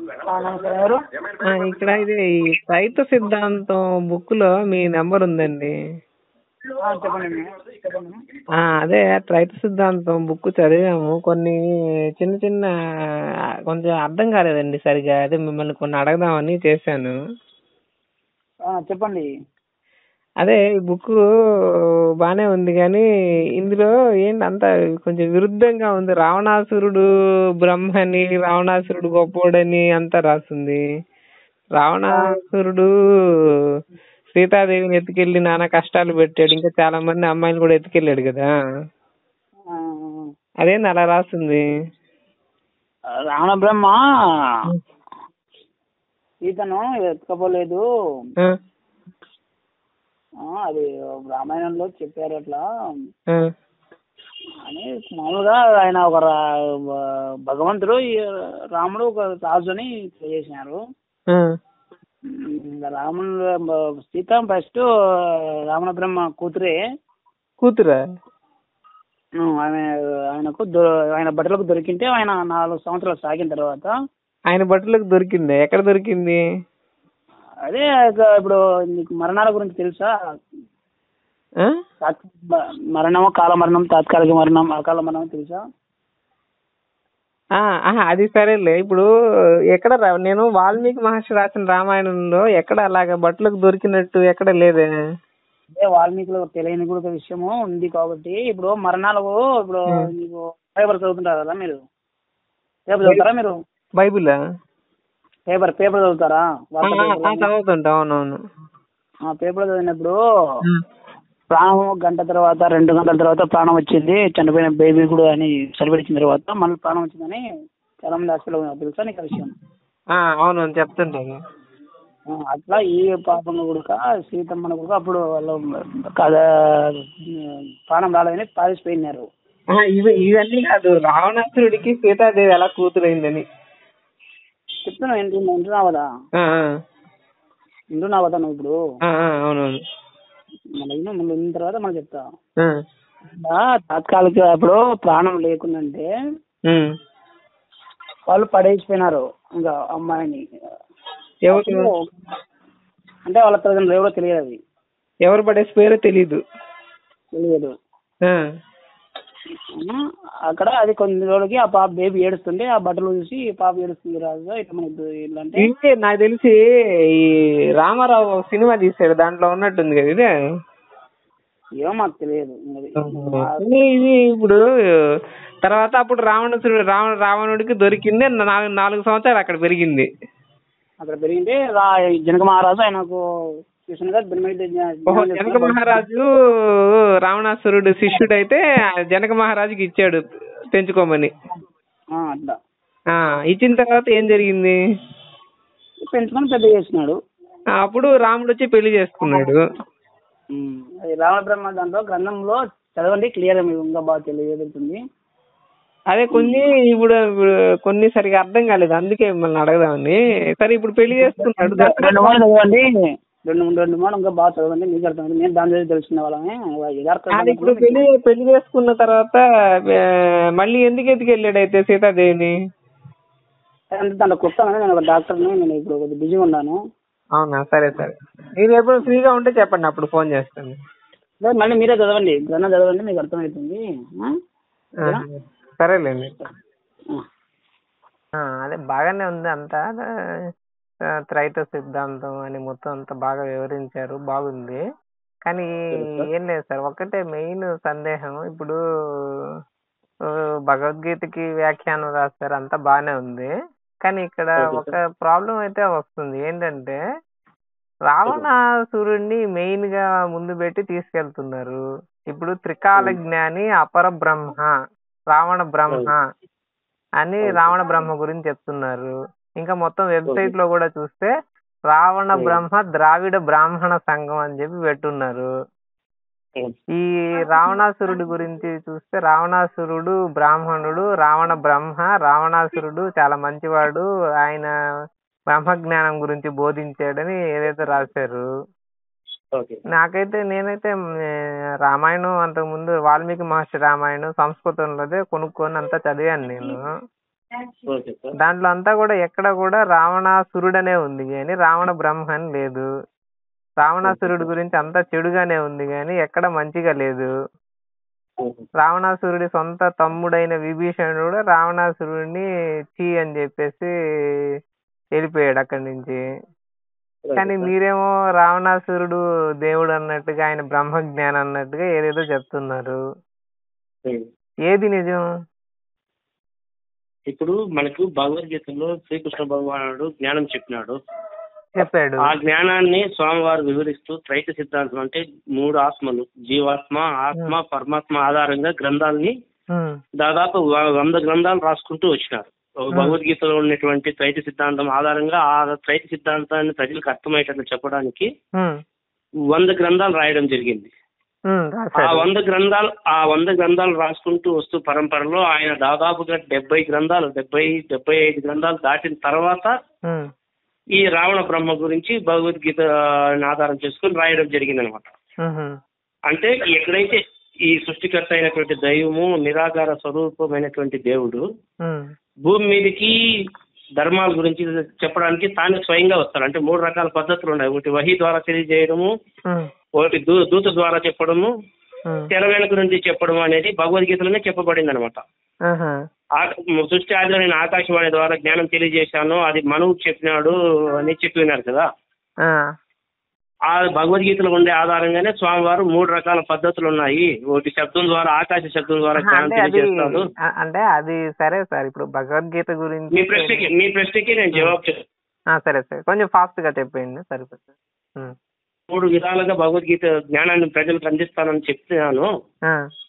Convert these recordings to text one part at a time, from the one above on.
ఆ, నమస్కారం ఎవరు ఆ, ఇక్కడ ఇది ఈ రైతు సిద్ధాంతం బుక్ లో మీ నెంబర్ ఉందండి ఆ, చెప్పండి మేడం. చెప్పండి ఆ, అదే రైతు సిద్ధాంతం బుక్ చదివాము కొన్ని చిన్న చిన్న ఆ, కొంచెం అర్థం కాలేదండి సరిగా అదే మిమ్మల్ని కొన్ని అడగదామని చేశాను ఆ, చెప్పండి అదే ఈ బుక్ బానే ఉంది కానీ ఇందులో ఏంటి అంత కొంచెం విరుద్ధంగా ఉంది రావణాసురుడు బ్రహ్మని రావణాసురుడు గొప్పోడని అంతా రాస్తుంది రావణాసురుడు సీతాదేవిని ఎత్తుకెళ్లి నానా కష్టాలు పెట్టాడు ఇంకా చాలా మంది అమ్మాయిలు కూడా ఎత్తుకెళ్ళాడు కదా ఆ, అదేంది అలా రాస్తుంది రావణ బ్రహ్మ సీతను ఎత్తుకపోలేదు ఆ, ఆ, అది రామాయణంలో చెప్పారు అట్లా ఆ, అని మామూలుగా ఆయన ఒక రా- భగవంతుడు ఈ రాముడు ఒక రాజుని చేసినారు ఆ, ఇంకా రాముడు సీత ఫస్ట్ రావణ బ్రహ్మ కూతురే కూతురా ఉమ్, ఆమె ఆయనకు దొ- ఆయన బట్టలకు దొరికింటే ఆయన నాలుగు సంవత్సరాలు సాగిన తర్వాత ఆయన బట్టలకు దొరికింది ఎక్కడ దొరికింది అదే ఇక ఇప్పుడు నీకు మరణాల గురించి తెలుసా ఆ? తాత్- మ- మరణము కాల మరణం తాత్కాలిక మరణం అకాల మరణం తెలుసా ఆ, ఆహా, అది సరేలే ఇప్పుడు ఎక్కడ రా- నేను వాల్మీకి మహర్షి రాసిన రామాయణంలో ఎక్కడ అలాగ బట్టలకు దొరికినట్టు ఎక్కడ లేదే అదే వాల్మీకిలో తెలియని కూడా ఒక విషయము ఉంది కాబట్టి ఇప్పుడు మరణాలకు ఇప్పుడు మీకు పేపర్ చదువుతుంటారు కదా మీరు పేపర్ చదువుతారా మీరు బైబిలా పేపర్ పేపర్ చదువుతారా ఆ, వార్తా ఆ, పేపర్ ఆ, చదువుతుంటా అవునవును ఆ పేపర్ చదివినప్పుడు ప్రాణం గంట తర్వాత రెండు గంటల తర్వాత ప్రాణం వచ్చింది చనిపోయిన బేబీ కూడా అని చనిపెట్టిన తర్వాత మళ్ళీ ప్రాణం వచ్చిందని చాలా మంది హాస్పిటల్ ఉన్నారు తెలుసా నీకు ఆ విషయం ఆ, అవునవును చెప్తుంటాను ఆ, అట్లా ఈ పాపను కూడా సీతమ్మను కూడా అప్పుడు వాళ్ళు కథ ప్రాణం రాలేదని పారిపోయినారు ఆ, ఇవి ఇవన్నీ కాదు రావణాసురుడికి సీతాదేవి ఎలా కూతురైందని చెప్తున్నా ఏంటి వింటున్నావు కదా ఆ, ఆ, వింటున్నావు కదా నువ్వు ఇప్పుడు ఆ, ఆ, అవునవును మళ్ళీ విను, మళ్ళీ విన్న తర్వాత మళ్ళీ చెప్తా ఆ, ఇలా తాత్కాలిక అప్పుడు ప్రాణం లేకుందంటే ఉమ్. వాళ్ళు పడేసిపోయినారు ఇంకా అమ్మాయిని ఎవరు అప్పుడు అంటే వాళ్ళ తల్లిదండ్రులు ఎవరో తెలియదు అది ఎవరు పడేసిపోయారో తెలీదు తెలియదు ఆ, ఆ, అక్కడ అది కొన్ని రోజులకి ఆ పాప బేబీ ఏడుస్తుంటే ఆ బట్టలు చూసి ఈ పాప ఏడుస్తుంది రాజు ఇట్లా మనకి ఇట్లా అంటే ఇది నాకు తెలిసి ఈ రామారావు ఒక సినిమా తీశాడు దాంట్లో ఉన్నట్టుంది కదా ఇదే ఏమో మాకు తెలియదు మరి. ఇది ఇది ఇప్పుడు తర్వాత అప్పుడు రావణుడు రావణ రావణుడికి దొరికింది నాలుగు నాలుగు సంవత్సరాలు అక్కడ పెరిగింది అక్కడ పెరిగింటే రా జనక మహారాజు ఆయనకు కృష్ణుగా ఓహో జనక మహారాజు రావణాసురుడు శిష్యుడైతే జనక మహారాజుకి ఇచ్చాడు పెంచుకోమని అట్లా ఆ ఇచ్చిన తర్వాత ఏం జరిగింది పెంచుకొని పెద్ద చేసినాడు ఆ, అప్పుడు రాముడు వచ్చి పెళ్లి చేసుకున్నాడు ఉమ్. అది రావణ బ్రహ్మ దాంట్లో గ్రంథంలో చదవండి క్లియర్ మీకు ఇంకా బాగా తెలియజేస్తుంది అదే కొన్ని ఇప్పుడు ఇప్పుడు కొన్ని సరిగా అర్థం కాలేదు అందుకే మిమ్మల్ని అడగదామని సరే ఇప్పుడు పెళ్లి చేసుకున్నాడు రెండు మూడు చదవండి రెండు మూడు రెండు మూడు ఇంకా బాగా చదవండి మీకు అర్థమైంది నేను దాని దగ్గర తెలుసుకునే వాళ్ళమే యథార్థం అది ఇప్పుడు పెళ్లి పెళ్లి చేసుకున్న తర్వాత ఆ, మళ్ళీ ఎందుకు ఎత్తుకెళ్ళాడు అయితే సీతాదేవిని అంటే దాంట్లో కుట్టాలని నేను ఒక డాక్టర్ని నేను ఇప్పుడు కొద్దిగా బిజీగా ఉన్నాను అవునా సరే సరే మీరు ఎప్పుడు ఫ్రీగా ఉంటే చెప్పండి అప్పుడు ఫోన్ చేస్తాను లేదు, మళ్ళీ మీరే చదవండి గ్రంథం చదవండి మీకు అర్థమవుతుంది ఆ? ఆ, సరేలేండి ఆ. ఆ, అదే బాగానే ఉంది అంతా ఆ, త్రైత సిద్ధాంతం అని మొత్తం అంతా బాగా వివరించారు బాగుంది కానీ ఏం లేదు సార్ ఒకటే మెయిన్ సందేహం ఇప్పుడు ఆ, భగవద్గీతకి వ్యాఖ్యానం రాస్తారు అంతా బాగానే ఉంది కానీ ఇక్కడ ఒక ప్రాబ్లం అయితే వస్తుంది ఏంటంటే రావణాసురుణ్ణి మెయిన్ గా ముందు పెట్టి తీసుకెళ్తున్నారు ఇప్పుడు త్రికాల జ్ఞాని అపర బ్రహ్మ రావణ బ్రహ్మ అని రావణ బ్రహ్మ గురించి చెప్తున్నారు ఇంకా మొత్తం వెబ్సైట్ లో కూడా చూస్తే రావణ బ్రహ్మ ద్రావిడ బ్రాహ్మణ సంఘం అని చెప్పి పెట్టున్నారు ఈ రావణాసురుడి గురించి చూస్తే రావణాసురుడు బ్రాహ్మణుడు రావణ బ్రహ్మ రావణాసురుడు చాలా మంచివాడు ఆయన బ్రహ్మజ్ఞానం గురించి బోధించాడని ఏదైతే రాశారు ఓకే నాకైతే నేనైతే మ్, రామాయణం అంతకు ముందు వాల్మీకి మహర్షి రామాయణం సంస్కృతంలోదే కొనుక్కొని అంతా చదివాను నేను ఓకే సార్ దాంట్లో అంతా కూడా ఎక్కడ కూడా రావణాసురుడనే ఉంది కానీ రావణ బ్రహ్మ అని లేదు రావణాసురుడి గురించి అంతా చెడుగానే ఉంది కానీ ఎక్కడ మంచిగా లేదు రావణాసురుడి సొంత తమ్ముడైన విభీషణుడు కూడా రావణాసురుడిని చీ అని చెప్పేసి వెళ్ళిపోయాడు అక్కడి నుంచి కానీ మీరేమో రావణాసురుడు దేవుడు అన్నట్టుగా ఆయన బ్రహ్మజ్ఞానం అన్నట్టుగా ఏదేదో చెప్తున్నారు ఉమ్. ఏది నిజం ఇప్పుడు మనకు భగవద్గీతలో శ్రీకృష్ణ భగవానుడు జ్ఞానం చెప్పినాడు చెప్పాడు ఆ జ్ఞానాన్ని స్వామివారు వివరిస్తూ త్రైత సిద్ధాంతం అంటే మూడు ఆత్మలు జీవాత్మ ఆత్మ పరమాత్మ ఆధారంగా గ్రంథాలని ఉమ్, దాదాపు వ- వంద గ్రంథాలు రాసుకుంటూ వచ్చినారు ఒక Hmm. భగవద్గీతలో ఉన్నటువంటి త్రైత సిద్ధాంతం ఆధారంగా ఆ త్రైత సిద్ధాంతాన్ని ప్రజలకు అర్థమయ్యేటట్లు చెప్పడానికి ఉమ్, వంద గ్రంథాలు రాయడం జరిగింది ఉమ్, ఆ రాశాడు వంద గ్రంథాలు ఆ వంద గ్రంథాలు రాసుకుంటూ వస్తూ పరంపరలో ఆయన దాదాపుగా డెబ్బై గ్రంథాలు డెబ్బై డెబ్బై ఐదు గ్రంథాలు దాటిన తర్వాత ఉమ్, ఈ రావణ బ్రహ్మ గురించి భగవద్గీత ఆధారం చేసుకుని రాయడం జరిగింది అనమాట ఉహు, అంటే ఎక్కడైతే ఈ సృష్టికర్త అయినటువంటి దైవము నిరాకార స్వరూపమైనటువంటి దేవుడు ఉమ్, భూమి మీదకి ధర్మాల గురించి చెప్పడానికి తానే స్వయంగా వస్తాడు అంటే మూడు రకాల పద్ధతులు ఉన్నాయి ఒకటి వహి ద్వారా తెలియజేయడము ఉమ్, ఒకటి దూ దూత ద్వారా చెప్పడము ఉమ్, తెర వెనుక నుంచి చెప్పడం అనేది భగవద్గీతలోనే చెప్పబడింది అనమాట ఆహా, సృష్టి ఆదిలో నేను ఆకాశవాణి ద్వారా జ్ఞానం తెలియజేశాను అది మనువు చెప్పినాడు అని చెప్పినారు కదా ఆ, ఆ భగవద్గీతలో ఉండే ఆధారంగానే స్వామివారు మూడు రకాల పద్ధతులు ఉన్నాయి ఒకటి శబ్దం ద్వారా ఆకాశ శబ్దం ద్వారా ఆహా, జ్ఞానం అంటే అది తెలియజేస్తాడు ఆ, అంటే అది సరే సార్ ఇప్పుడు భగవద్గీత గురించి మీ ప్రశ్నకి మీ ప్రశ్నకి నేను జవాబు చెప్తాను ఆ, సరే సరే కొంచెం ఫాస్ట్ గా చెప్పేయండి సరిపోతుంది ఉమ్, మూడు విధాలుగా భగవద్గీత జ్ఞానాన్ని ప్రజలకు అందిస్తానని చెప్తున్నాను ఆ,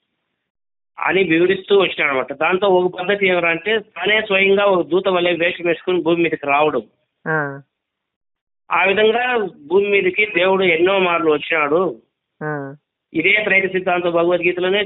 అని వివరిస్తూ వచ్చినాడు అనమాట దాంతో ఒక పద్ధతి ఏమంటే తనే స్వయంగా ఒక దూత వల్లే వేషం వేసుకుని భూమి మీదకి రావడం ఆ, ఆ విధంగా భూమి మీదకి దేవుడు ఎన్నో మార్లు వచ్చినాడు ఆ, ఇదే త్రైత సిద్ధాంతం భగవద్గీతలోనే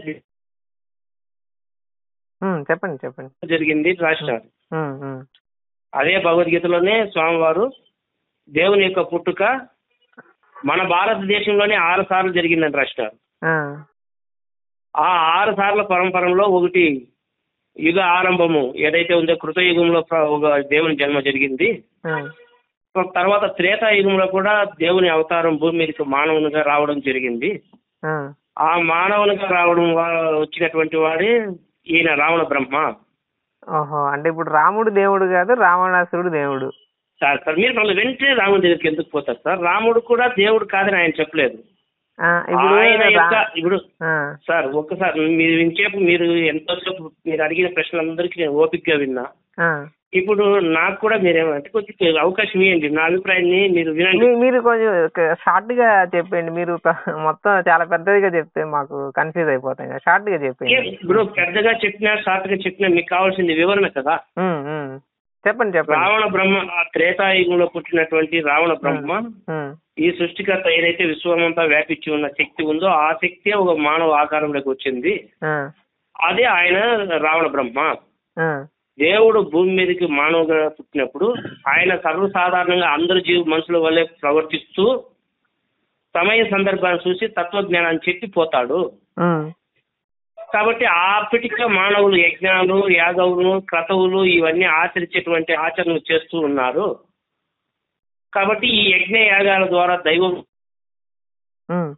ఉమ్, చెప్పండి చెప్పండి జరిగింది రాసినారు ఉమ్, ఉమ్, అదే భగవద్గీతలోనే స్వామివారు దేవుని యొక్క పుట్టుక మన భారతదేశంలోనే ఆరు సార్లు జరిగిందని రాసినారు ఆ, ఆ ఆరు సార్ల పరంపరలో ఒకటి యుగ ఆరంభము ఏదైతే ఉందో కృతయుగంలో ప్ర- ఒక దేవుని జన్మ జరిగింది ఆ, తర్వాత త్రేతాయుగంలో కూడా దేవుని అవతారం భూమి మీదకి మానవునిగా రావడం జరిగింది ఆ, ఆ మానవునిగా రావడం వా- వచ్చినటువంటి వాడే ఈయన రావణ బ్రహ్మ ఓహో అంటే ఇప్పుడు రాముడు దేవుడు కాదు రావణాసురుడు దేవుడు సార్ సార్ మీరు మళ్ళీ వెంటనే రాముడి దగ్గరికి ఎందుకు పోతారు సార్ రాముడు కూడా దేవుడు కాదని ఆయన చెప్పలేదు ఆ, ఇప్పుడు ఆయన యొక్క రా- ఇప్పుడు ఆ, సార్ ఒక్కసారి మీరు ఇంచేపు మీరు ఎంతోసేపు మీరు అడిగిన ప్రశ్నలందరికీ నేను ఓపికగా విన్నా ఆ. ఇప్పుడు నాకు కూడా మీరేమంటే కొద్దిగా అవకాశం ఇవ్వండి నా అభిప్రాయాన్ని మీరు వినండి మీ- మీరు కొంచెం షార్ట్ గా చెప్పండి మీరు ప- మొత్తం చాలా పెద్దదిగా చెప్తే మాకు కన్ఫ్యూజ్ అయిపోతాం కదా షార్ట్ గా ఏ, చెప్పండి ఇప్పుడు పెద్దగా చెప్పినా షార్ట్ గా చెప్పినా మీకు కావాల్సింది వివరణ కదా ఉమ్, ఉమ్. చెప్పండి చెప్పండి రావణ బ్రహ్మ ఆ త్రేతాయుగంలో పుట్టినటువంటి రావణ బ్రహ్మ ఉమ్, ఈ సృష్టికర్త ఏదైతే విశ్వమంతా వ్యాపించి ఉన్న శక్తి ఉందో ఆ శక్తి ఒక మానవ ఆకారంలోకి వచ్చింది ఆ, అదే ఆయన రావణ బ్రహ్మ ఆ, దేవుడు భూమి మీదకి మానవుగా పుట్టినప్పుడు ఆయన సర్వసాధారణంగా అందరు జీవ మనుషుల వల్లే ప్రవర్తిస్తూ సమయ సందర్భాన్ని చూసి తత్వజ్ఞానాన్ని చెప్పి పోతాడు ఉమ్, కాబట్టి అప్పటికే మానవులు యజ్ఞాలు యాగవులు క్రతవులు ఇవన్నీ ఆచరించేటువంటి ఆచరణలు చేస్తూ ఉన్నారు కాబట్టి ఈ యజ్ఞ యాగాల ద్వారా దైవం ఉమ్,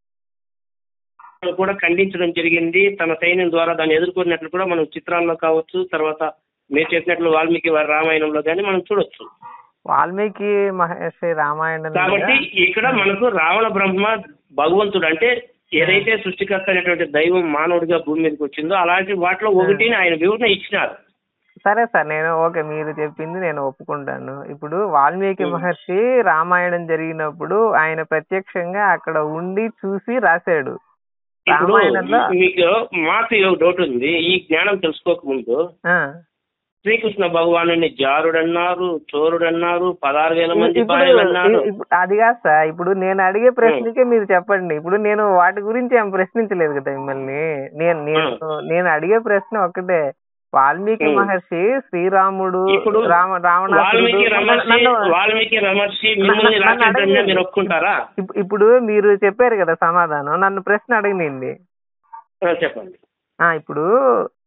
కూడా ఖండించడం జరిగింది తన సైన్యం ద్వారా దాన్ని ఎదుర్కొన్నట్లు కూడా మనం చిత్రాల్లో కావచ్చు తర్వాత మీరు చెప్పినట్లు వాల్మీకి వారి రామాయణంలో కానీ మనం చూడొచ్చు వాల్మీకి మహర్షి రామాయణం కాబట్టి ఇక్కడ మనకు రావణ బ్రహ్మ భగవంతుడు అంటే ఏదైతే సృష్టికర్త అనేటువంటి దైవం మానవుడిగా భూమి మీదకి వచ్చిందో అలాంటి వాటిలో ఒకటిని ఆయన వివరణ ఇచ్చినారు సరే సార్ నేను ఓకే మీరు చెప్పింది నేను ఒప్పుకుంటాను ఇప్పుడు వాల్మీకి ఉమ్. మహర్షి రామాయణం జరిగినప్పుడు ఆయన ప్రత్యక్షంగా అక్కడ ఉండి చూసి రాశాడు ఇప్పుడు రామాయణంలో మీకు మాకు ఒక డౌట్ ఉంది ఈ జ్ఞానం తెలుసుకోక ముందు ఆ, శ్రీకృష్ణ భగవాను జారుడన్నారు చోరుడన్నారు పదహారు వేల మంది ఇప్పుడు భార్యలు అన్నారు ఇప్పుడు అది కాదు సార్ ఇప్పుడు నేను అడిగే ప్రశ్నకే మీరు చెప్పండి ఇప్పుడు నేను వాటి గురించి ఏం ప్రశ్నించలేదు కదా మిమ్మల్ని నేను నేను నేను అడిగే ప్రశ్న ఒకటే వాల్మీకి ఉమ్. మహర్షి శ్రీరాముడు ఇప్పుడు రామ రావణాసురుడు వాల్మీకి రమర్షి నన్ను- వాల్మీకి రమర్షి మిమ్మల్ని నన్ను రాక్షసుడని అడగలేదు. మీరు ఒప్పుకుంటారా ఇప్- ఇప్పుడు మీరు చెప్పారు కదా సమాధానం నన్ను ప్రశ్న అడగనింది ఆ, చెప్పండి ఆ ఇప్పుడు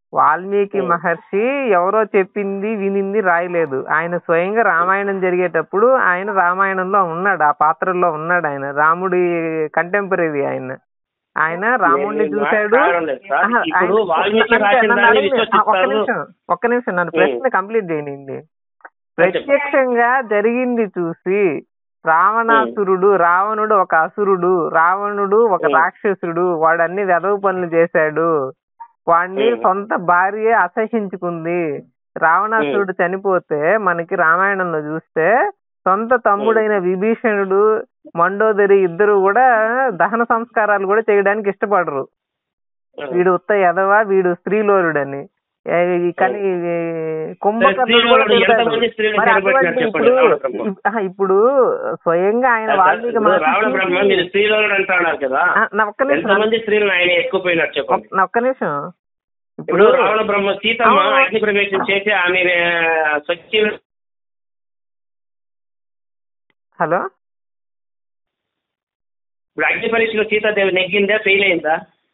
వాల్మీకి ఉం. మహర్షి ఎవరో చెప్పింది వినింది రాయలేదు ఆయన స్వయంగా రామాయణం జరిగేటప్పుడు ఆయన రామాయణంలో ఉన్నాడు ఆ పాత్రలో ఉన్నాడు ఆయన రాముడి కంటెంపరీ ఆయన ఆయన రాముడిని నేను చూశాడు కారణం లేదు సార్. ఆహా, ఇప్పుడు ఆయన- వాల్మీకి నన్ను- రాసిన నన్ను దాన్ని అడగండి. ఆ, ఒక్క విశ్వసిస్తారు. నిమిషం ఒక్క నిమిషం నన్ను ప్రశ్న కంప్లీట్ చేయనిండి ప్రత్యక్షంగా జరిగింది చూసి రావణాసురుడు రావణుడు ఒక అసురుడు రావణుడు ఒక ఉం. రాక్షసుడు వాడు అన్ని వెదవ పనులు చేశాడు వాడిని ఉం. సొంత భార్య అసహించుకుంది రావణాసురుడు చనిపోతే మనకి రామాయణంలో చూస్తే సొంత తమ్ముడైన విభీషణుడు మండోదరి ఇద్దరు కూడా దహన సంస్కారాలు కూడా చేయడానికి ఇష్టపడరు వీడు ఉత్త ఎదవ వీడు స్త్రీలోలుడని ఏ, ఈ కానీ ఈ కుంభకర్ణుడు కూడా స్త్రీలోలుడు తిడతాడు. ఎంతమంది స్త్రీలు మరి చెరపట్టినారు అటువంటి చెప్పండి, ఇప్పుడు రావణ బ్రహ్మ. ఇప్- ఆహా, ఇప్పుడు స్వయంగా ఆయన వాల్మీకి ఇప్పుడు రావణ మహర్షి బ్రహ్మ మీరు స్త్రీలోడు అంటున్నారు కదా ఆ, నా ఒక్క నిమిషం ఎంతమంది స్త్రీలను ఆయన ఎక్కువ పోయినట్టు చెప్పండి నా ఒక్క నిమిషం ఇప్పుడు రావణ బ్రహ్మ సీతమ్మ అవును. అగ్ని ప్రవేశం చేసి ఆమె స్వచ్ఛ హలో ఇప్పుడు అగ్ని పరీక్షలో సీతాదేవి నెగ్గిందా ఫెయిల్ అయిందా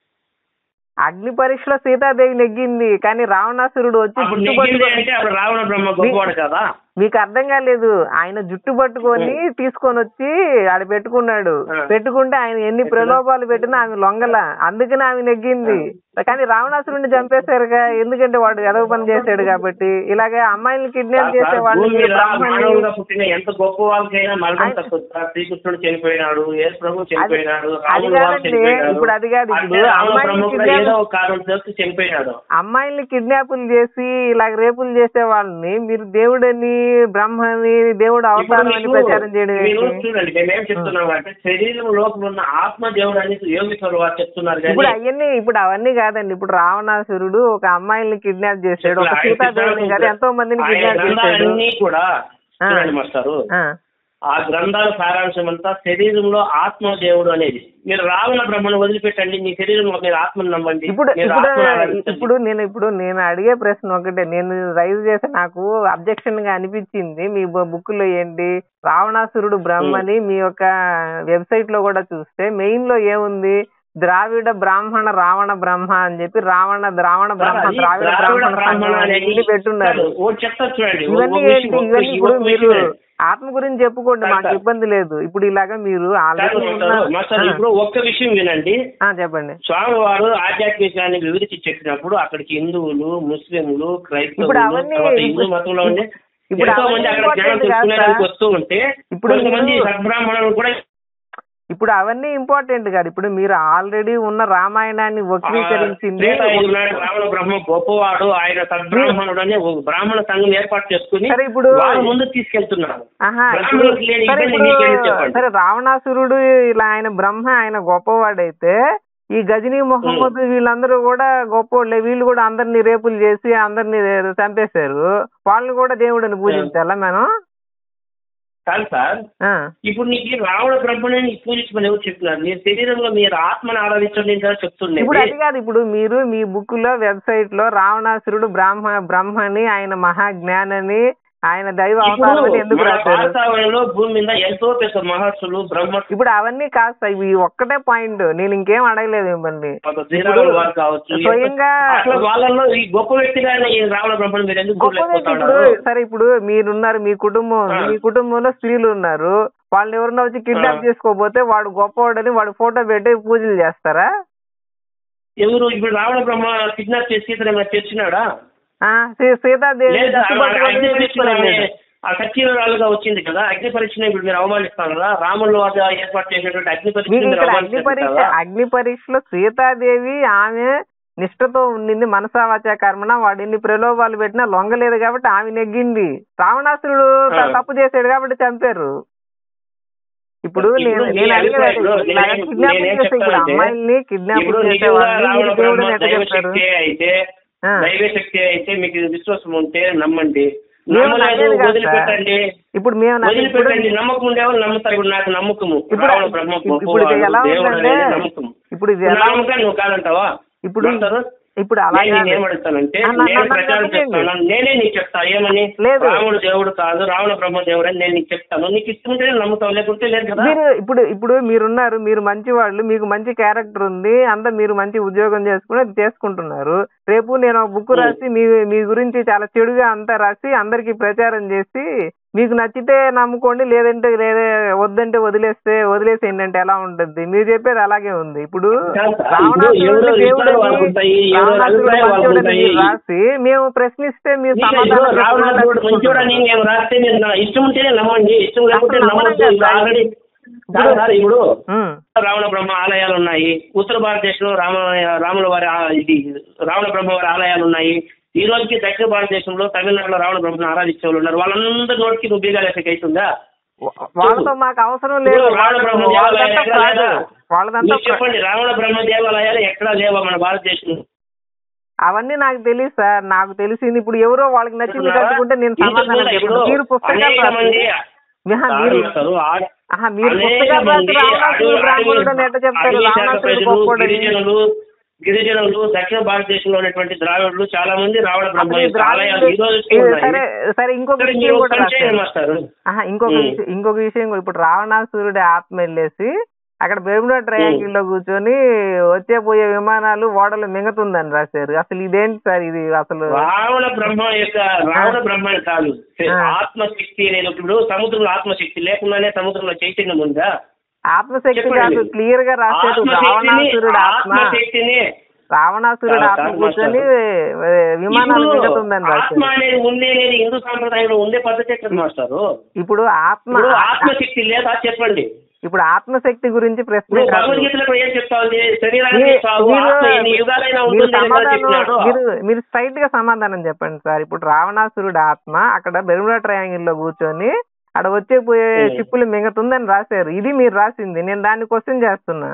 అగ్ని పరీక్షలో సీతాదేవి నెగ్గింది కానీ రావణాసురుడు వచ్చి అప్పుడు జుట్టు నెగ్గింది పట్టుకొని అంటే అప్పుడు రావణ బ్రహ్మ గొప్పవాడు కదా మీకు అర్థం కాలేదు ఆయన జుట్టు పట్టుకొని తీసుకొని వచ్చి ఆడ పెట్టుకున్నాడు ఆ. పెట్టుకుంటే ఆయన ఎన్ని ప్రలోభాలు పెట్టినా ఆమె లొంగల అందుకని ఆమె నెగ్గింది కానీ రావణాసురుడిని చంపేశారుగా ఎందుకంటే వాడు ఎదవ పని చేశాడు కాబట్టి ఇలాగే అమ్మాయిని కిడ్నాప్ చేసే భూమి వాళ్ళని మీద బ్రాహ్మణుల్ని- మానవులుగా పుట్టిన ఎంత గొప్ప వాళ్ళకైనా మరణం ఆయన- తక్కువ సార్. శ్రీకృష్ణుడు చనిపోయినాడు యేసు ప్రభు చనిపోయినాడు అది రాముడు వారు కాదండి, చనిపోయినాడు ఇప్పుడు అది కాదు, ఇప్పుడు అంటే రావణ అమ్మాయిని బ్రహ్మ కూడా kidnap- ఏదో ఒక కారణం చేసి చనిపోయినాడు అమ్మాయిల్ని కిడ్నాపులు చేసి ఇలాగ రేపులు చేసే వాళ్ళని మీరు దేవుడని బ్రహ్మని దేవుడు ఇప్పుడు అవతారం అని మీకు- ప్రచారం చేయడం మీరు ఏంటి? చూడండి మేము ఏం చెప్తున్నాం అంటే శరీరం లోపల ఉన్న ఆత్మ దేవుడు అని యోగేశ్వర వారు చెప్తున్నారు ఇప్పుడు కానీ అవన్నీ ఇప్పుడు అవన్నీ కాదండి ఇప్పుడు రావణాసురుడు ఒక అమ్మాయిల్ని కిడ్నాప్ చేశాడు ఒక ఆయన సీతాదేవిని కాదు ఎంతో మందిని ఆయన కిడ్నాప్ చేశాడు గ్రంథాలన్నీ కూడా ఆ. చూడండి మాస్టారు ఆ, ఆ గ్రంథాల సారాంశం అంతా శరీరంలో ఆత్మ దేవుడు అనేది మీరు రావణ బ్రహ్మను వదిలిపెట్టండి మీ శరీరంలో మీరు ఆత్మను నమ్మండి ఇప్పుడు మీరు ఇప్పుడు ఆత్మను ఆరాధించండి. ఇప్పుడు నేను ఇప్పుడు నేను అడిగే ప్రశ్న ఒకటే నేను రైజ్ చేసే నాకు అబ్జెక్షన్ గా అనిపించింది మీ బుక్ లో ఏంటి రావణాసురుడు బ్రహ్మని మీ యొక్క వెబ్సైట్ లో కూడా చూస్తే మెయిన్ లో ఏముంది ద్రావిడ బ్రాహ్మణ రావణ బ్రహ్మ అని చెప్పి రావణ ద్రావణ సార్, బ్రహ్మ అది ద్రావిడ ద్రావిడ బ్రాహ్మణ బ్రాహ్మణ సంఘం అని అనేది ఇన్ని పెట్టున్నారు సార్, ఓ చెప్తా చూడండి ఓ- ఇవన్నీ ఒక ఏంటి విషయం- ఇవన్నీ ఒక- ఇప్పుడు ఒక మీరు విషయం. ఆత్మ గురించి చెప్పుకోండి సార్, మాకు సార్. ఇబ్బంది లేదు ఇప్పుడు ఇలాగా మీరు ఆల్రెడీ కాదు మాస్టర్, మాస్టర్ ఇప్పుడు ఒక్క విషయం వినండి చెప్పండి స్వామి వారు ఆధ్యాత్మికాన్ని వివరించి చెప్పినప్పుడు అక్కడికి హిందువులు ముస్లింలు ఇప్పుడు క్రైస్తవులు అవన్నీ తర్వాత హిందూ ఇప్పుడు- మతంలో ఉండే ఇప్పుడు ఎంతో అవన్నీ మంది అక్కడ జ్ఞానం important కాదు తెలుసుకునేందుకు సార్. వస్తూ ఉంటే ఇప్పుడు కొంతమంది మీరు- సద్బ్రాహ్మణులు కూడా ఇప్పుడు అవన్నీ ఇంపార్టెంట్ కాదు ఇప్పుడు మీరు ఆల్రెడీ ఉన్న రామాయణాన్ని వక్రీకరించింది త్రేతాయుగం నాడు రావణ బ్రహ్మ గొప్పవాడు ఆయన సద్బ్రాహ్మణుడు అని ఒక బ్రాహ్మణ సంఘం ఏర్పాటు చేసుకుని సరే ఇప్పుడు- వాళ్ళు ముందు తీసుకెళ్తున్నారు ఆహా ఇప్పుడు బ్రాహ్మణులకు లేని సరే ఇబ్బంది ఇప్పుడు మీకేంటి చెప్పండి సరే రావణాసురుడు ఇలా ఆయన బ్రహ్మ ఆయన గొప్పవాడైతే ఈ గజనీ మొహమ్మద్ వీళ్ళందరూ కూడా గొప్పోళ్ళే వీళ్ళు కూడా అందరినీ రేపులు చేసి అందరినీ చంపేశారు వాళ్ళని కూడా దేవుడిని పూజించాలా మనం కాదు సార్ ఆ. ఇప్పుడు నీకు ఈ రావణ బ్రహ్మని పూజించమని ఎవరు చెప్తున్నారు మీ శరీరంలో మీరు ఆత్మను ఆరాధించండి ఇంకా ఇప్పుడు చెప్తుండే అది కాదు ఇప్పుడు మీరు మీ బుక్ లో వెబ్సైట్ లో రావణాసురుడు బ్రాహ్మ బ్రహ్మని ఆయన మహాజ్ఞానని ఆయన దైవ ఇప్పుడు అవతారం అని ఎందుకు మన రాశారు వాతావరణంలో భూమి మీద ఎంతో పెద్ద మహర్షులు బ్రహ్మ ఇప్పుడు అవన్నీ కాదు సార్ ఇవి ఒక్కటే పాయింట్ నేను ఇంకేం అడగలేదు మిమ్మల్ని కొంత శ్రీరాములు వారు కావచ్చు స్వయంగా అసలు వాళ్ళల్లో ఈ గొప్ప వ్యక్తిగా ఈ రావణ బ్రహ్మను మీరు ఎందుకు గొప్ప వ్యక్తి ఇప్పుడు చూడలేకపోతున్నారు సరే ఇప్పుడు మీరున్నారు మీ కుటుంబం ఉంది. ఆ. మీ కుటుంబంలో స్త్రీలు ఉన్నారు వాళ్ళని ఎవరన్నా వచ్చి కిడ్నాప్ ఆ. చేసుకోకపోతే వాడు గొప్పవాడని వాడు ఫోటో పెట్టి పూజలు చేస్తారా ఎవరు ఇప్పుడు రావణ బ్రహ్మ కిడ్నాప్ చేసి సీతను తెచ్చినాడా ఆ, సీ- సీతాదేవి లేదా జుట్టు పట్టుకొని అగ్ని పరీక్ష తీసుకొని వెళ్ళాడు. ఆ సత్యరాలుగా వచ్చింది కదా అగ్ని పరీక్షను ఇప్పుడు మీరు అవమానిస్తారు కదా రాములు వారు ఏర్పాటు చేసినటువంటి అగ్ని మీకు పరీక్ష ఇక్కడ అగ్ని పరీక్ష అగ్ని పరీక్షలో సీతాదేవి ఆమె నిష్ఠతో ఉండింది మనసావాచ కర్మణ వాడు ఎన్ని ప్రలోభాలు పెట్టినా లొంగలేదు కాబట్టి ఆమె నెగ్గింది రావణాసురుడు త- ఆ. తప్పు చేశాడు కాబట్టి చంపారు ఇప్పుడు ఇప్పుడు నేను మీ నేను అభిప్రాయం- అడిగేది ఇప్పుడు నేను- కిడ్నాప్ నేనేం చేస్తే ఇప్పుడు చెప్తానంటే, అమ్మాయిల్ని కిడ్నాప్ ఇప్పుడు చేసే నిజంగా వాళ్ళని రావణ మీరు దేవుడు బ్రహ్మ ఎట్లా చెప్తారు దైవశక్తి అయితే ఆ. దైవశక్తి అయితే మీకు విశ్వాసం ఉంటే నమ్మండి మేము నమ్మలేదు నమ్మేది కాదు వదిలిపెట్టండి ఇప్పుడు మేము నమ్మే- ఇప్పుడు వదిలిపెట్టండి నమ్మకం ఉండేవాళ్ళు నమ్ముతారు ఇప్పుడు నాకు నమ్మకము ఇప్పుడు- రావణ బ్రహ్మ ఇప్పుడు ఇది గొప్పవాడు, ఎలా దేవుడు ఉందంటే అనేది నమ్మకం ఇప్పుడు ఇది నా ఎలా నమ్మకాన్ని నువ్వు కాదంటావా ఇప్పుడు మాస్టారు, ఇప్పుడు అలా నేను కాదు. ఏమడుగుతానంటే ఆ, నా- నేను నా- ప్రచారం నాకు చేస్తాను నేనే నీకు చెప్తా ఏమని లేదు. రాముడు దేవుడు కాదు రావణ బ్రహ్మ దేవుడు అని నేను నీకు చెప్తాను నీకు ఇష్టం ఉంటే నమ్ముతావు లేకుంటే లేదు కదా మీరు ఇప్పుడు ఇప్పుడు మీరున్నారు మీరు మంచి వాళ్ళు మీకు మంచి క్యారెక్టర్ ఉంది అంతా మీరు మంచి ఉద్యోగం చేసుకుని అది చేసుకుంటున్నారు రేపు నేను ఒక బుక్ రాసి మీ మీ గురించి చాలా చెడుగా అంతా రాసి అందరికి ప్రచారం చేసి మీకు నచ్చితే నమ్ముకోండి లేదంటే లేదే వద్దంటే వదిలేస్తే వదిలేసేయండి అంటే ఎలా ఉంటుంది మీరు చెప్పేది అలాగే ఉంది ఇప్పుడు కాదు సార్, రావణాసురుడిని ఇప్పుడు ఎవరో దేవుడని, ఇష్టాలు వాళ్ళకు ఉంటాయి, ఎవరో రావణాసురుడు అభిప్రాయాలు వాళ్ళకు మంచోడని ఉంటాయి. మీరు రాసి మేము ప్రశ్నిస్తే మీరు నీకు సమాధానం ఇప్పుడు రావణాసురుడు చెప్పకుండా మంచోడని నేను రాస్తే నేను నా ఇష్టం ఉంటేనే నమ్మండి ఇష్టం లేకుంటే అసలు నమ్మొద్దు నమ్మడం కాదు. ఆల్రెడీ కాదు సార్ ఇప్పుడు ఉమ్. రావణ బ్రహ్మ ఆలయాలు ఉన్నాయి ఉత్తర భారతదేశంలో రామ రాముల వారి ఆ- ఇది రావణ బ్రహ్మ వారి ఆలయాలు ఉన్నాయి ఈ రోజుకి దక్షిణ భారతదేశంలో తమిళనాడులో రావణ బ్రహ్మను ఆరాధించే వాళ్ళు ఉన్నారు వాళ్ళందరి నోటికి నువ్వు బీగాలు ఎఫెక్ట్ అవుతుందా వా- వాళ్ళతో మాకు అవసరం లేదు ఇప్పుడు రావణ బ్రహ్మ దేవాలయాలు వాళ్ళదంతా ఎక్కడా fraud. లేదా? వాళ్ళదంతా మీరు చెప్పండి రావణ బ్రహ్మ దేవాలయాలు ఎక్కడా లేవా మన భారతదేశంలో అవన్నీ నాకు తెలియదు సార్ నాకు తెలిసింది ఇప్పుడు ఎవరో వాళ్ళకి నచ్చింది కట్టుకుంటే నేను ఇంతకు సమాధానం ముందు ఇప్పుడు చెప్పను. మీరు పుస్తకాలు అనేక మంది రాసి ఆహా, మీరు కారణాలు, ఆ- ఆహా, మీరు అనేక పుస్తకాలు రాసి మంది రావణాసురుడు అడవి- బ్రాహ్మణుడు అని ఎట్ట చెప్తారు అడవి శాఖ రావణాసురుడు ప్రజలు, గొప్పోడని గిరిజనులు గిరిజనులు దక్షిణ భారతదేశంలో ఉన్నటువంటి ద్రావిడులు చాలా మంది రావణ బ్రహ్మ అసలు ఈ యొక్క ఆలయాలు ఈ రోజు ద్రావిడులు- సరే సరే ఇంకొక ఇక్కడ విషయం మీరు కూడా సంశయం రాశారు మాస్టారు ఆహా, ఇంకొక ఉమ్. విషయం ఇంకొక విషయం కూడా ఇప్పుడు రావణాసురుడి ఆత్మ వెళ్ళేసి అక్కడ బెర్ముడా ట్రయాంగిల్ లో కూర్చొని వచ్చే పోయే విమానాలు ఓడలు మింగతుందని రాశారు అసలు ఇదేంటి సార్ ఇది అసలు రావణ బ్రహ్మ యొక్క రావణ బ్రహ్మ అని కాదు ఆ. ఆత్మశక్తి అనేది ఇప్పుడు సముద్రంలో ఆత్మశక్తి లేకుండానే సముద్రంలో చైతన్యం ఉందా ఆత్మశక్తి చెప్పండి. కాదు క్లియర్ గా రాశారు ఆత్మశక్తిని రావణాసురుడు ఆత్మ ఆత్మశక్తిని రావణాసురుడు కాదు, ఆత్మ కాదు, కూర్చొని మాస్టర్. ఏ, విమానాలు ఇప్పుడు మింగుతుందని ఆత్మ రాశారు అనేది ఉంది అనేది హిందూ సాంప్రదాయంలో ఉండే పద్ధతి ఎక్కడ మాస్టారు ఇప్పుడు ఆత్మ ఇప్పుడు ఆత్మశక్తి లేదా చెప్పండి ఇప్పుడు ఆత్మశక్తి గురించి ప్రశ్న ఇప్పుడు కాదు భగవద్గీతలో ఏం చెప్తా ఉంది శరీరానికి మీరు- చావు మీరు- ఆత్మ ఎన్ని యుగాలైనా మీరు ఉంటుంది అని కదా సమాధానం చెప్పినాడు మీరు మీరు స్ట్రైట్ గా సమాధానం చెప్పండి సార్ ఇప్పుడు రావణాసురుడు ఆత్మ అక్కడ బెర్ముడా ట్రయాంగిల్ లో కూర్చొని అక్కడ వచ్చే పోయే ఉం. చిప్పులు మింగతుందని రాశారు ఇది మీరు రాసింది నేను దాన్ని క్వశ్చన్ చేస్తున్నా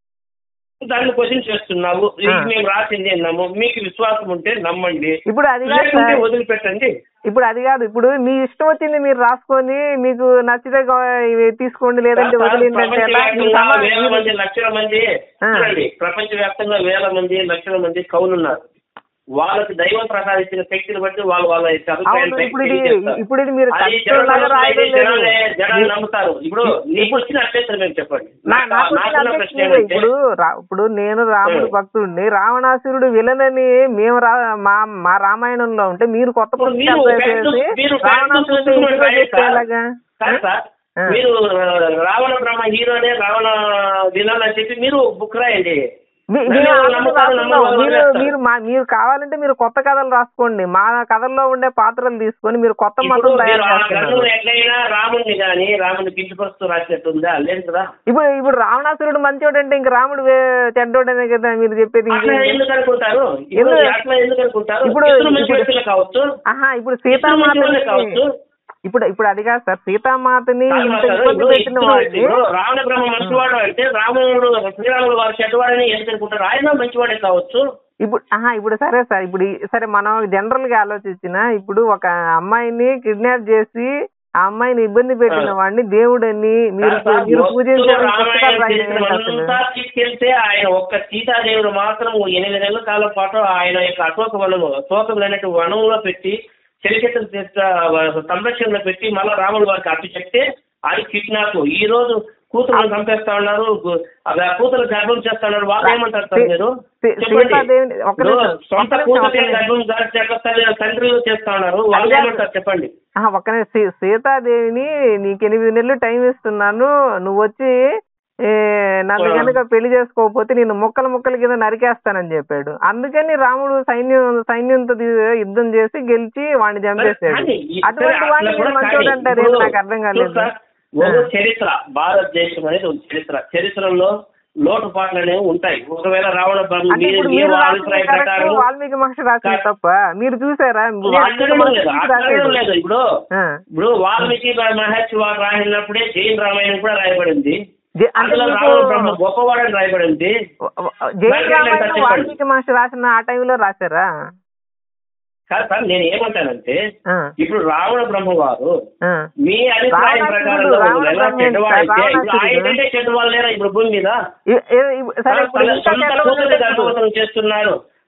దాన్ని క్వశ్చన్ చేస్తున్నావు ఇది ఆ. మేము రాసింది అన్నాము మీకు విశ్వాసం ఉంటే నమ్మండి ఇప్పుడు అది కాదు లేకుంటే సార్ వదిలిపెట్టండి ఇప్పుడు అది కాదు ఇప్పుడు మీ ఇష్టం వచ్చింది మీరు రాసుకొని మీకు నచ్చితే గో- ఇవి తీసుకోండి లేదంటే వదిలేండి అంటే ఎలా? మీ ప్రపంచవ్యాప్తంగా సమా- వేల మంది లక్షల మంది ఆ. చూడండి ప్రపంచవ్యాప్తంగా వేల మంది లక్షల మంది కవులు ఉన్నారు వాళ్ళకి దైవం ప్రసాదించిన శక్తిని బట్టి వాళ్ళు వాళ్ళ యొక్క అభిప్రాయాన్ని అవును, బయటికి ఇప్పుడు ఇది తెలియజేస్తారు. ఇప్పుడు ఇది మీరు అది కష్టంలాగా జనాలు రాయడం లేదు జనాలే- జనాలు మీరు- నమ్ముతారు ఇప్పుడు నీకు వచ్చిన అభ్యర్థులు మీరు చెప్పండి నా- నాకు- నాకు వచ్చిన నాకున్న ప్రశ్న అభ్యర్థి ఏమంటే ఇప్పుడు రా- ఇప్పుడు నేను రాముడు ఉం. భక్తుడిని రావణాసురుడు విలనని మేము రా మా మా రామాయణంలో ఉంటే మీరు కొత్త ఇప్పుడు మీరు పుస్తకాలు ఫ్యాక్ట్ వేసేసి మీరు ఫ్యాక్ట్ రావణాసురుడు చూసుకుని హీరో రాయండి చేస్తే సార్. ఎలాగా? కాదు సార్ ఆ. మీరు రావణ బ్రహ్మ హీరోనే రావణ విలన్ అని చెప్పి మీరు బుక్ రాయండి మీ- నన్ను మీరు ఎవరు ఆల్రెడీ నమ్ముతారు, రాస్తున్నాం. నమ్మరు, మీరు వదిలేస్తారు. మీరు మా మీరు కావాలంటే మీరు కొత్త కథలు రాసుకోండి మా కథల్లో ఉండే పాత్రలు తీసుకొని మీరు కొత్త ఇప్పుడు మతం తయారు మీరు ఆ చేస్తున్నారు గ్రంథంలో ఎట్లయినా రాముడిని కానీ రాముడిని కించపరుస్తూ రాసినట్టుందా లేదు కదా ఇప్పుడు ఇప్పుడు రావణాసురుడు మంచోడు అంటే ఇంక రాముడు వే- చెడ్డోడనే కదా మీరు చెప్పేది అట్లా ఎందుకు అనుకుంటారు ఇప్పుడు ఎందుకు? అట్లా ఎందుకు అనుకుంటారు ఇప్పుడు- ఇద్దరు మంచి ఇప్పుడు- వ్యక్తులు కావచ్చు ఆహా ఇప్పుడు ఇద్దరు మంచి వాళ్ళే సీతామాతని కావచ్చు ఇప్పుడు ఇప్పుడు అది కాదు సార్ సీతామాతని కాదు ఇంత మాస్టర్, ఇబ్బంది ఇప్పుడు పెట్టిన ఇద్దరు వాడిని ఇప్పుడు రావణ బ్రహ్మ మంచివాడు అంటే రాముడు శ్రీరాముడు వారు చెడ్డవాడని ఎందుకు అనుకుంటారు ఆయన మంచివాడే కావచ్చు ఇప్పుడు ఆహా ఇప్పుడు సరే సార్ ఇప్పుడు ఈ- సరే మనం జనరల్ గా ఆలోచించిన ఇప్పుడు ఒక అమ్మాయిని కిడ్నాప్ చేసి ఆ అమ్మాయిని ఇబ్బంది పెట్టిన ఆ. వాడిని దేవుడని మీరు కాదు సార్, మీరు మొత్తం పూజించాలని పుస్తకాలు రామాయణ రాయడం చరిత్ర ఏంటి అసలు? అంతా తీసుకెళ్తే ఆయన ఒక్క సీతాదేవుడు మాత్రం ఎనిమిది నెలల కాలం పాటు ఆయన యొక్క అశోక వనము అశోకం అనేటి వనంలో పెట్టి చరిత్ర సంరక్షణలో పెట్టి మళ్ళీ రాముడు వారికి అప్పు చెప్తే అది కిడ్నాప్ ఈ రోజు కూతురు చంపేస్తా ఉన్నారు గు- అది ఆ కూతురు గర్భం చేస్తా ఉన్నారు వాళ్ళు ఏమంటారు సార్ మీరు సీ- చెప్పండి. సీతాదేవిని- ఒక్క ఇప్పుడు నిమిషం, సొంత ఒక్క నిమిషం, కూతురు ఒక్క నిమిషం. గర్భం చేస్తారు తండ్రులు చేస్తా ఉన్నారు వాళ్ళు అడిగారు. ఏమంటారు చెప్పండి ఆహా, ఒక్క నిమిషం. సీ- సీతాదేవిని నీకు ఎనిమిది నెలలు టైం ఇస్తున్నాను నువ్వు వచ్చి ఏ, నన్ను ఆ. కనుక పెళ్లి చేసుకోకపోతే నేను ముక్కలు ముక్కల కింద నరికేస్తానని చెప్పాడు అందుకని రాముడు సైన్యం సైన్యంతో ది- యుద్ధం చేసి గెలిచి వాడిని చంపేశాడు కానీ ఈ- అటువంటి సరే, వాడిని అట్లా కూడా మీరు మంచోడు కానీ అంటారు ఇప్పుడు నాకు అర్థం కాలేదు చూడు సార్, ఒక చరిత్ర భారతదేశం అనేది ఒక చరిత్ర చరిత్రలో లోటుపాట్లు అనేవి ఉంటాయి ఒకవేళ రావణ బ్రహ్మ అంటే ఇప్పుడు మీ- మీరు మీ రాసింది అభిప్రాయం కరెక్ట్ ప్రకారం వాల్మీకి మహర్షి రాసింది కాదు. తప్ప మీరు చూసారా నేను వాల్మీకి అడగడం మహర్షి లేదు చూసి అడగడం రాశాడు. లేదు ఇప్పుడు ఆ. ఇప్పుడు వాల్మీకి మహర్షి వారు రాసినప్పుడే జైన్ రామాయణం కూడా రాయబడింది జే- అంటే అందులో మీకు రావణ బ్రహ్మ గొప్పవాడని రాయబడింది జై బయట రామాయణం చెప్పండి. వాల్మీకి మహర్షి రాసిన ఆ టైంలో రాశారా కాదు సార్ నేను ఏమంటానంటే ఆ, ఇప్పుడు రావణ బ్రహ్మ వారు ఆ. మీ అభిప్రాయం రావణాసురుడు, ప్రకారం రావణ ఎలా బ్రహ్మ చెడ్డవాడైతే ఇప్పుడు రావణాసురుడు. ఆయన కంటే చెడ్డవాళ్ళు లేరా ఇప్పుడు భూమి మీద ఇ- ఇ- ఇ- సరే ఇప్పుడు తన ఇంకా సొంత చెడ్డ కూతురు వాళ్ళు గర్భవతం చేస్తున్నారు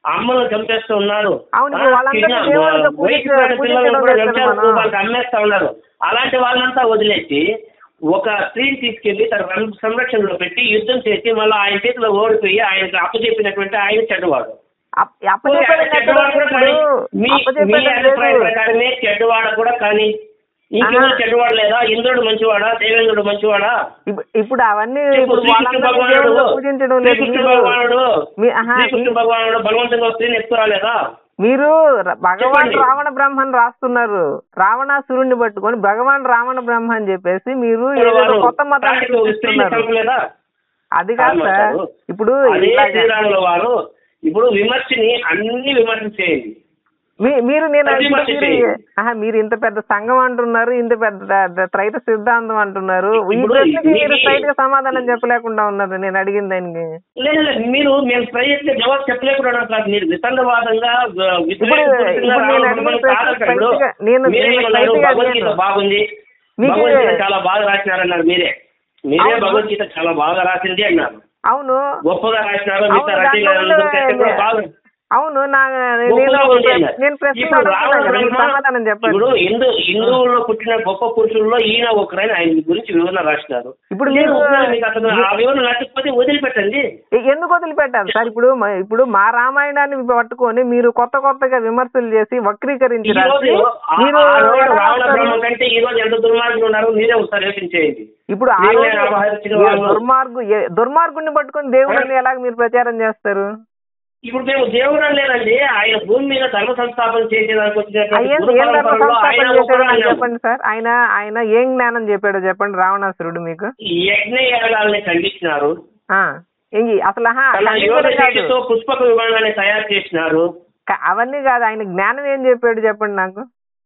అమ్మను చంపేస్తూ ఉన్నారు అవును, ఇప్పుడు ఆ, వాళ్ళందరినీ కిడ్నాప్, దేవుళ్ళతో వయసు పూజించ- పడిన పిల్లలను పూజించడం కూడా చేస్తున్నాం వ్యభిచార మనం. రూపాలకు అమ్మేస్తా ఉన్నారు అలాంటి వాళ్ళంతా వదిలేసి ఒక స్త్రీని తీసుకెళ్లి తన రం- సంరక్షణలో పెట్టి యుద్ధం చేసి మళ్ళీ ఆయన చేతిలో ఓడిపోయి ఆయనకు అప్పచెప్పినటువంటి ఆయన చెడ్డవాడు అప్- అప్పచెప్పేది ఆయన చెడ్డవాడు కూడా కానీ ఇప్పుడు మీ మీ అప్పచెప్పేది అభిప్రాయం లేదు. ప్రకారమే చెడ్డవాడు కూడా కానీ ఇంకెవరు ఆహా. చెడ్డవాడు లేదా ఇంద్రుడు మంచివాడా దేవేంద్రుడు మంచివాడా ఇప్పు- ఇప్పుడు అవన్నీ చెప్పు, ఇప్పుడు శ్రీకృష్ణ వాళ్ళందరినీ భగవానుడు దేవుళ్ళతో పూజించడం లేదు శ్రీకృష్ణ మీరు భగవానుడు మీ- ఆహా, శ్రీకృష్ణ మీ- భగవానుడు బలవంతంగా స్త్రీని ఎత్తుకురాలేదా మీరు ర- భగవాన్ చెప్పండి. రావణ బ్రహ్మని రాస్తున్నారు రావణాసురుణ్ణి పట్టుకొని భగవాన్ రావణ బ్రహ్మ అని చెప్పేసి మీరు ఏదో వారు కొత్త మతాన్ని ప్రాక్టికల్ స్త్రీని చూపిస్తున్నారు చంపలేదా అది కాదు సార్ కాదు. ఇప్పుడు అదే ఇలాగా- శ్రీరాముల వారు ఇప్పుడు విమర్శని అన్ని విమర్శ చేయండి మీ- మీరు నేను ప్రతి ఇప్పుడు మనిషి మీరు చేయి. ఆహా, మీరు ఇంత పెద్ద సంఘం అంటున్నారు ఇంత పెద్ద ద- త్రైత సిద్ధాంతం అంటున్నారు ఈ ఇప్పుడు ప్రశ్నకి ఇది- మీరు స్ట్రైట్ గా సమాధానం చెప్పలేకుండా ఉన్నారు నేను అడిగిన దానికి లేదు లేదు మీరు మేము ప్రయత్న జవాబు చెప్పలేకుండా కాదు మీరు వితండవాదంగా ఇప్పుడు విశ్లేషించకుండా ఇప్పుడు నేను రావడం అడిగిన మనకు ప్రశ్న కాదు ఇప్పుడు. straight గా నేను- మీరే నేను ఏమన్నారు? straight గా భగవద్గీత అడిగాను. బాగుంది మీకు- భగవద్గీత చాలా బాగా రాసినారన్నారు మీరే మీరే అవును. భగవద్గీత చాలా బాగా రాసింది అన్నారు అవును గొప్పగా రాసినారు అవును, మిగతా రచయితలు దాంట్లో అందరూ చేస్తే కూడా బాగా అవును నా నేను గొప్పగా ఉంది అన్నారు. నేను ప్రశ్న ఇప్పుడు అడుగుతున్నా రావణ కదా, మీరు బ్రహ్మ సమాధానం చెప్పండి ఇప్పుడు హిందూ హిందువుల్లో పుట్టిన గొప్ప పురుషుల్లో ఈయన ఒకరైన ఆయన గురించి వివరణ రాసినారు ఇప్పుడు నేను మీరు- ఒకవేళ మీకు అతను ఆ వివరణ నచ్చకపోతే వదిలిపెట్టండి ఎ- ఎందుకు వదిలిపెట్టాలి సార్ ఇప్పుడు మ- ఇప్పుడు మా రామాయణాన్ని పట్టుకొని మీరు కొత్త కొత్తగా విమర్శలు చేసి వక్రీకరించి ఈ రోజు రాసి ఆ- మీరు ఆ రోజు ఎలా రావణ రాస్తారు? బ్రహ్మ కంటే ఈ రోజు ఎంత దుర్మార్గులు ఉన్నారు మీరే ఒకసారి యోచన చేయండి ఇప్పుడు ఆ దేవుని రోజు అపహరించిన ఏ వాళ్ళు- దుర్మార్గు ఏ- దుర్మార్గుడిని పట్టుకొని దేవుడిని ఎలాగ మీరు ప్రచారం చేస్తారు ఇప్పుడు మేము దేవుడు లేదండి ఆయన భూమి మీద ధర్మ సంస్థాపన చేసేదానికి వచ్చినటువంటి అయ్యేం గురు ఏం ధర్మ పరంపరలో ఆయన సంస్థాపన చేశాడో ఒకడు నాకు అన్నాడు. చెప్పండి సార్ ఆయన ఆయన ఏం జ్ఞానం చెప్పాడో చెప్పండి రావణాసురుడు మీకు ఈ యజ్ఞ యాగాల్ని ఖండించినారు ఆ ఏంటి అసలు ఆహా, తన యోగ ఖండించడం కాదు. శక్తితో పుష్పక విమానాన్ని తయారు చేసినారు క- అవన్నీ కాదు ఆయన జ్ఞానం ఏం చెప్పాడు చెప్పండి నాకు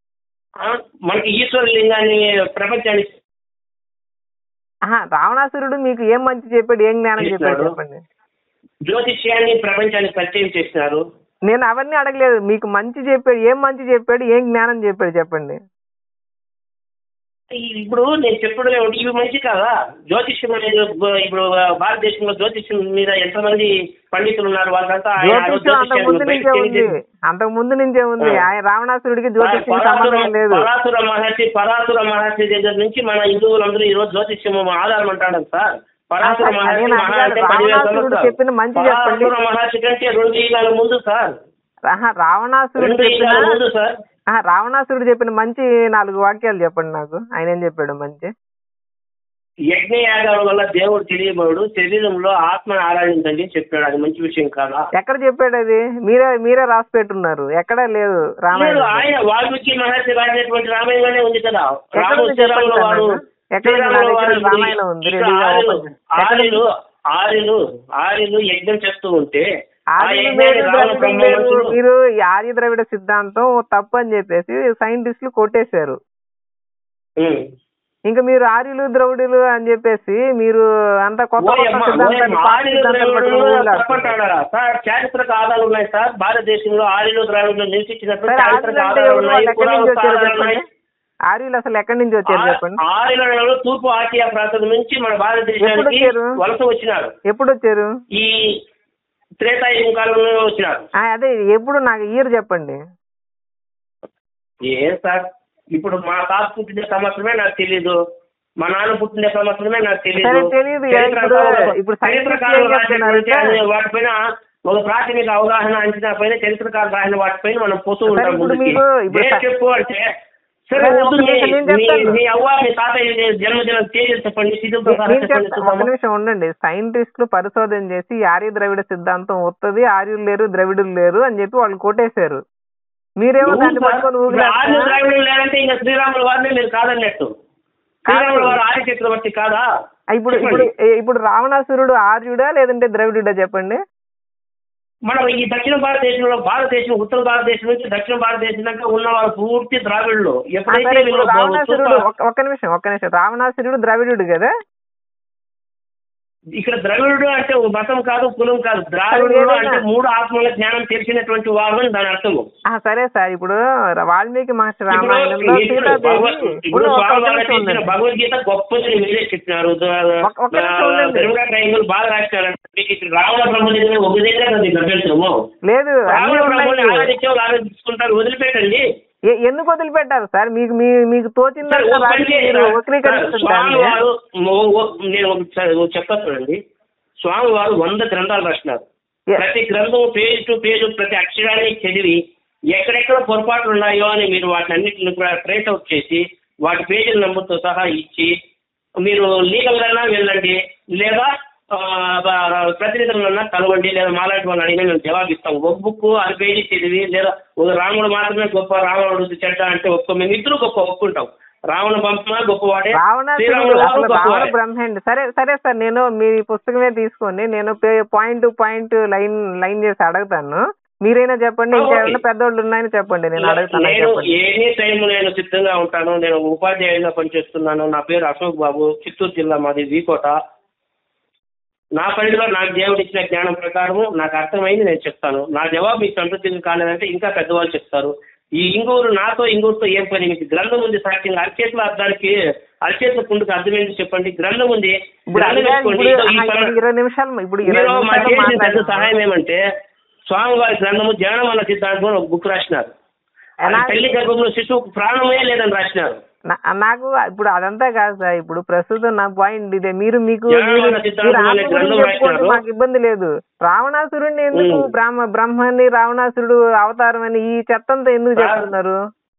ఆ, మనకి ఈశ్వర లింగాన్ని ప్రపంచానికి ఆహా రావణాసురుడు మీకు ఏం మంచి చెప్పాడు ఏం జ్ఞానం చెప్పాడు చేసినాడు. చెప్పండి జ్యోతిష్యాన్ని ప్రపంచానికి పరిచయం చేసినారు నేను అవన్నీ అడగలేదు మీకు మంచి చెప్పాడు ఏం మంచి చెప్పాడు ఏం జ్ఞానం చెప్పాడు చెప్పండి ఈ- ఇప్పుడు నేను చెప్పడం ఏమిటి ఇవి మంచి కాదా జ్యోతిష్యం అనేది బ- ఇప్పుడు భారతదేశంలో జ్యోతిష్యం మీద ఎంతమంది పండితులు ఉన్నారు వాళ్ళంతా ఆయన ఆ రోజు జ్యోతిష్యం అంతకు ముందు జ్యోతిష్యాన్ని నుంచే బయటకు ఉంది తెలియజేసి- అంతకు ముందు నుంచే ఉంది ఆ. ఆయన రావణాసురుడికి జ్యోతిష్యం పరాశుర సంబంధం లేదు పరాశుర మహర్షి పరాశుర మహర్షి దగ్గర నుంచి మన హిందువులందరూ ఈ రోజు జ్యోతిష్యం ఆధారం అంటాడు సార్ పరాశుర ఆ, మహర్షి నేను మహా అడిగాను, అంటే పదివేల రావణాసురుడు సంవత్సరాలు. చెప్పిన మంచి చెప్పండి. పరాశుర మహర్షి కంటే రెండు యుగాల ముందు సార్ ఆహా, రావణాసురుడు రెండు చెప్పిన యుగాల ముందు సార్ ఆహా, రావణాసురుడు చెప్పిన మంచి నాలుగు వాక్యాలు చెప్పండి నాకు ఆయన ఏం చెప్పాడు మంచి యజ్ఞ యాగాల వల్ల దేవుడు తెలియబడు శరీరంలో ఆత్మను ఆరాధించండి అని చెప్పాడు అది మంచి విషయం కాదా ఎక్కడ చెప్పాడు అది మీరే మీరే రాసి పెట్టున్నారు ఎక్కడా లేదు లేదు రామాయణం ఆయన వాల్మీకి మహర్షి రాసినటువంటి రామాయణంలోనే ఉంది కదా ఎక్కడ రాముడు ఉంది చెప్పండి శ్రీరాముల సార్ వారు నాకు? ఎక్కడ ఉంది? నా శ్రీరాముల దగ్గర వారు రామాయణం ఉంది. ఇక్కడ రెడీగా ఆర్యులు ఓపెన్ చేసి. ఎక్కడ ఉంది? ఆర్యులు ఆర్యులు ఆర్యులు యజ్ఞం చేస్తూ ఉంటే ఆ ఆర్యులు యజ్ఞాన్ని వేరు, రావణ ద్రవిడులు బ్రహ్మ వేరు. మనుషులు మీరు ఈ ఆర్య ద్రవిడ సిద్ధాంతం తప్పు అని చెప్పేసి సైంటిస్టులు కొట్టేశారు ఉమ్. ఇంకా మీరు ఆర్యులు ద్రవిడులు అని చెప్పేసి మీరు అంత కొత్త కొత్త ఓయమ్మ, సిద్ధాంతాన్ని ఓయమ్మ, పాత ఆర్యులు సిద్ధాంతాన్ని పట్టుకొని ద్రావిడులు ఊగులాడుతున్నారు. తప్పంటారా సార్ చారిత్రక ఆధారాలు ఉన్నాయి సార్ భారతదేశంలో ఆర్యులు ద్రావిడులు నివసించినప్పుడు సార్ చారిత్రక ఆర్యులు అంటే ఆధారాలు ఎవరు? ఉన్నాయి వాళ్ళు ఎక్కడి నుంచి పురావస్తు వచ్చారు ఆధారాలు చెప్పండి ఉన్నాయి ఆర్యులు అసలు ఎక్కడి నుంచి వచ్చారు చెప్పండి ఆర్యులలో తూర్పు ఆసియా ప్రాంతం నుంచి మన ఎప్పుడు భారతదేశానికి వచ్చారు? వలస వచ్చినారు ఎప్పుడు వచ్చారు ఈ త్రేతాయుగం కాలంలో వచ్చినారు ఆ, అదే ఎప్పుడు నాకు ఇయర్ చెప్పండి ఏం సార్ ఇప్పుడు మా తాత పుట్టిన సంవత్సరమే నాకు తెలియదు మా నాన్న పుట్టిన సంవత్సరమే నాకు తెలియదు సరే, తెలీదు. చరిత్ర ఇప్పుడు- కాలంలో- ఇప్పుడు చరిత్ర scientists కాలంలో ఏం చెప్తున్నారు రాసినటువంటి అంటే- అనే వాటిపైన ఒక ప్రాథమిక అవగాహన అంచనా పైన చరిత్రకారులు రాసిన వాటిపైన మనం పోతూ సరే, ఉంటాం ఇప్పుడు ముందుకి. మీకు ఇప్పుడు ఏం స- చెప్పు అంటే సరే సరే, వద్దు ఒక మీ- నిమిషం నేను మీ- చెప్తాను. మీ అవ్వ మీ తాతయ్య జన్మదిన తేదీలు చెప్పండి శిథిల్ నేను చెప్పండి చెప్తా- ఒక చూద్దామా? నిమిషం ఉండండి సైంటిస్టులు పరిశోధన చేసి ఈ ఆర్య ద్రవిడ సిద్ధాంతం వస్తుంది ఆర్యులు లేరు ద్రవిడులు లేరు అని చెప్పి వాళ్ళు కొట్టేశారు మీరేమో నువ్వు దాన్ని సార్, పట్టుకొని ఇప్పుడు ఆర్య ఊగిలేస్తున్నా? ద్రావిడులు లేదంటే ఇంకా శ్రీరాముల వారిని మీరు కాదన్నట్టు శ్రీరాముల వారు ఆర్య చక్రవర్తి కాదా ఇప్పుడు ఇప్పుడు ఇప్పుడు రావణాసురుడు ఆర్యుడా లేదంటే ద్రవిడుడా చెప్పండి మనం ఈ దక్షిణ భారతదేశంలో భారతదేశం ఉత్తర భారతదేశం నుంచి దక్షిణ భారతదేశం దాకా ఉన్న వాళ్ళు పూర్తి ద్రావిడులు ఆ, ఎప్పుడైతే సరే, ఇప్పుడు వీళ్ళు బ- చూస్తా- రావణాసురుడు ఒక్క- ఒక్క నిమిషం ఒక్క నిమిషం రావణాసురుడు ద్రవిడుడు కదా ద్రావిడులు ద్రావిడులు ద్రావిడులు ఇప్పుడు రావణాసురుడు ఆర్యుడా లేదంటే ద్రవిడుడా చెప్పండి ద్రావిడులు ద్రావిడులు ద్రావిడులు ఇక్కడ ద్రవిడుడు అంటే ఒక మతం కాదు కులం కాదు ద్రావిడుడు ఏదైనా- అంటే మూడు ఆత్మల జ్ఞానం తెలిసినటువంటి వారు అని దాని అర్థము ఆ, సరే సార్ ఇప్పుడు వాల్మీకి మహర్షి ఇప్పుడు రామాయణంలో ఇప్పుడు సీతాదేవి భగవద్- ఇప్పుడు ఇప్పుడు ఒక్క స్వామి వారు నిమిషం చెప్పిన ఉండండి. భగవద్గీత గొప్పది మీరే చెప్పినారు ఒక్క- ఒక్క నిమిషం ఉండండి. తెలుగు ట్రయాంగిల్ బాగా రాసినారు మీకు ఇక్కడ రావణ బ్రహ్మ దగ్గర ఒక దగ్గర ఉంది అభ్యంతరము లేదు రావణ అన్నీ బ్రహ్మని ఉన్నాయి ఆరాధించే వాళ్ళు ఆరాధించుకుంటారు వదిలిపెట్టండి ఎ- ఎందుకు వదిలిపెట్టారు సార్ మీకు మీ మీకు సార్, తోచిందంతా ఒక పని రాసి చేయండి మీరు సార్. స్వామి వక్రీకరిస్తుంటారు వారు ఓ- ఓ- నేను ఒక చెప్తానండి స్వామి వారు వంద గ్రంథాలు రాసినారు Yes. ప్రతి గ్రంథం పేజ్ టు పేజ్ ప్రతి అక్షరాన్ని చదివి ఎక్కడెక్కడ పొరపాట్లు ఉన్నాయో అని మీరు వాటిని అన్నింటిని కూడా ట్రేస్ అవుట్ చేసి వాటి పేజీల నెంబర్తో సహా ఇచ్చి మీరు లీగల్ గానా వెళ్ళండి లేదా ఆ, బ- ప్రతినిధులన్నా కలవండి లేదా మాలాంటి వాళ్ళని అడిగినా మేము జవాబు ఇస్తాం ఒక బుక్ అది పేజీ చదివి లేదా ఒక రాముడు మాత్రమే గొప్ప రావణుడు చెడ్డ అంటే ఒక్క మేము ఇద్దరు గొప్ప ఒప్పుకుంటాం రావణ పంప గొప్పవాడే రావణాసురుడు శ్రీరాముడు వారు అసలు రావణ గొప్పవాడే బ్రహ్మండి సరే సరే సార్ నేను మీ పుస్తకమే తీసుకోండి నేను పాయింట్ పాయింట్ లైన్ లైన్ చేసి అడుగుతాను మీరైనా చెప్పండి ఆ, ఇంకేమైనా ఓకే. పెద్దోళ్ళు ఉన్నాయని చెప్పండి నేను అడుగుతాను నేను చెప్పండి ఎనీ టైం నేను సిద్ధంగా ఉంటాను నేను ఒక ఉపాధ్యాయుడిగా పనిచేస్తున్నాను నా పేరు అశోక్ బాబు చిత్తూరు జిల్లా మాది వీకోట నా పరిధిలో నాకు దేవుడు ఇచ్చిన జ్ఞానం ప్రకారము నాకు అర్థమైంది నేను చెప్తాను నా జవాబు మీకు సంతృప్తి కాలేదంటే ఇంకా పెద్దవాళ్ళు చెప్తారు ఈ ఇంగూరు నాతో ఇంగూరుతో ఏం పని మీకు గ్రంథం ఉంది సాక్ష్యంగా అరచేతుల అర్థానికి అరచేతుల పుండుకు అర్థం ఏంటి చెప్పండి గ్రంథం ఉంది ఇప్పుడు గ్రంథం అడిగా- వేసుకోండి. ఇప్పుడు ఇదో ఈ ఆహా, పలానా- ఇప్పుడు ఇరవై నిమిషాలు ఇప్పుడు ఇరవై మీరు మా నిమిషాలు చేసిన పెద్ద మాట్లాడాము. సహాయం ఏమంటే స్వామివారి గ్రంథము జ్ఞానమన్న సిద్ధాంతం అని ఒక బుక్ రాసినారు అది ఎలా- తల్లి గర్భంలో శిశువుకు ప్రాణమే లేదని రాసినారు నా- నాకు ఇప్పుడు అదంతా కాదు సార్ ఇప్పుడు ప్రస్తుతం నా పాయింట్ ఇదే మీరు మీకు జ్ఞానం మీరు- అనే సిద్ధాంతం మీరు అనే ఆత్మ గురించి గ్రంథం చెప్పుకోండి రాసినారు. మాకు ఇబ్బంది లేదు రావణాసురుడిని ఎందుకు ఉమ్. బ్రహ్మ బ్రహ్మని రావణాసురుడు అవతారం అని ఈ చెత్తంతా ఎందుకు సార్, చెప్తున్నారు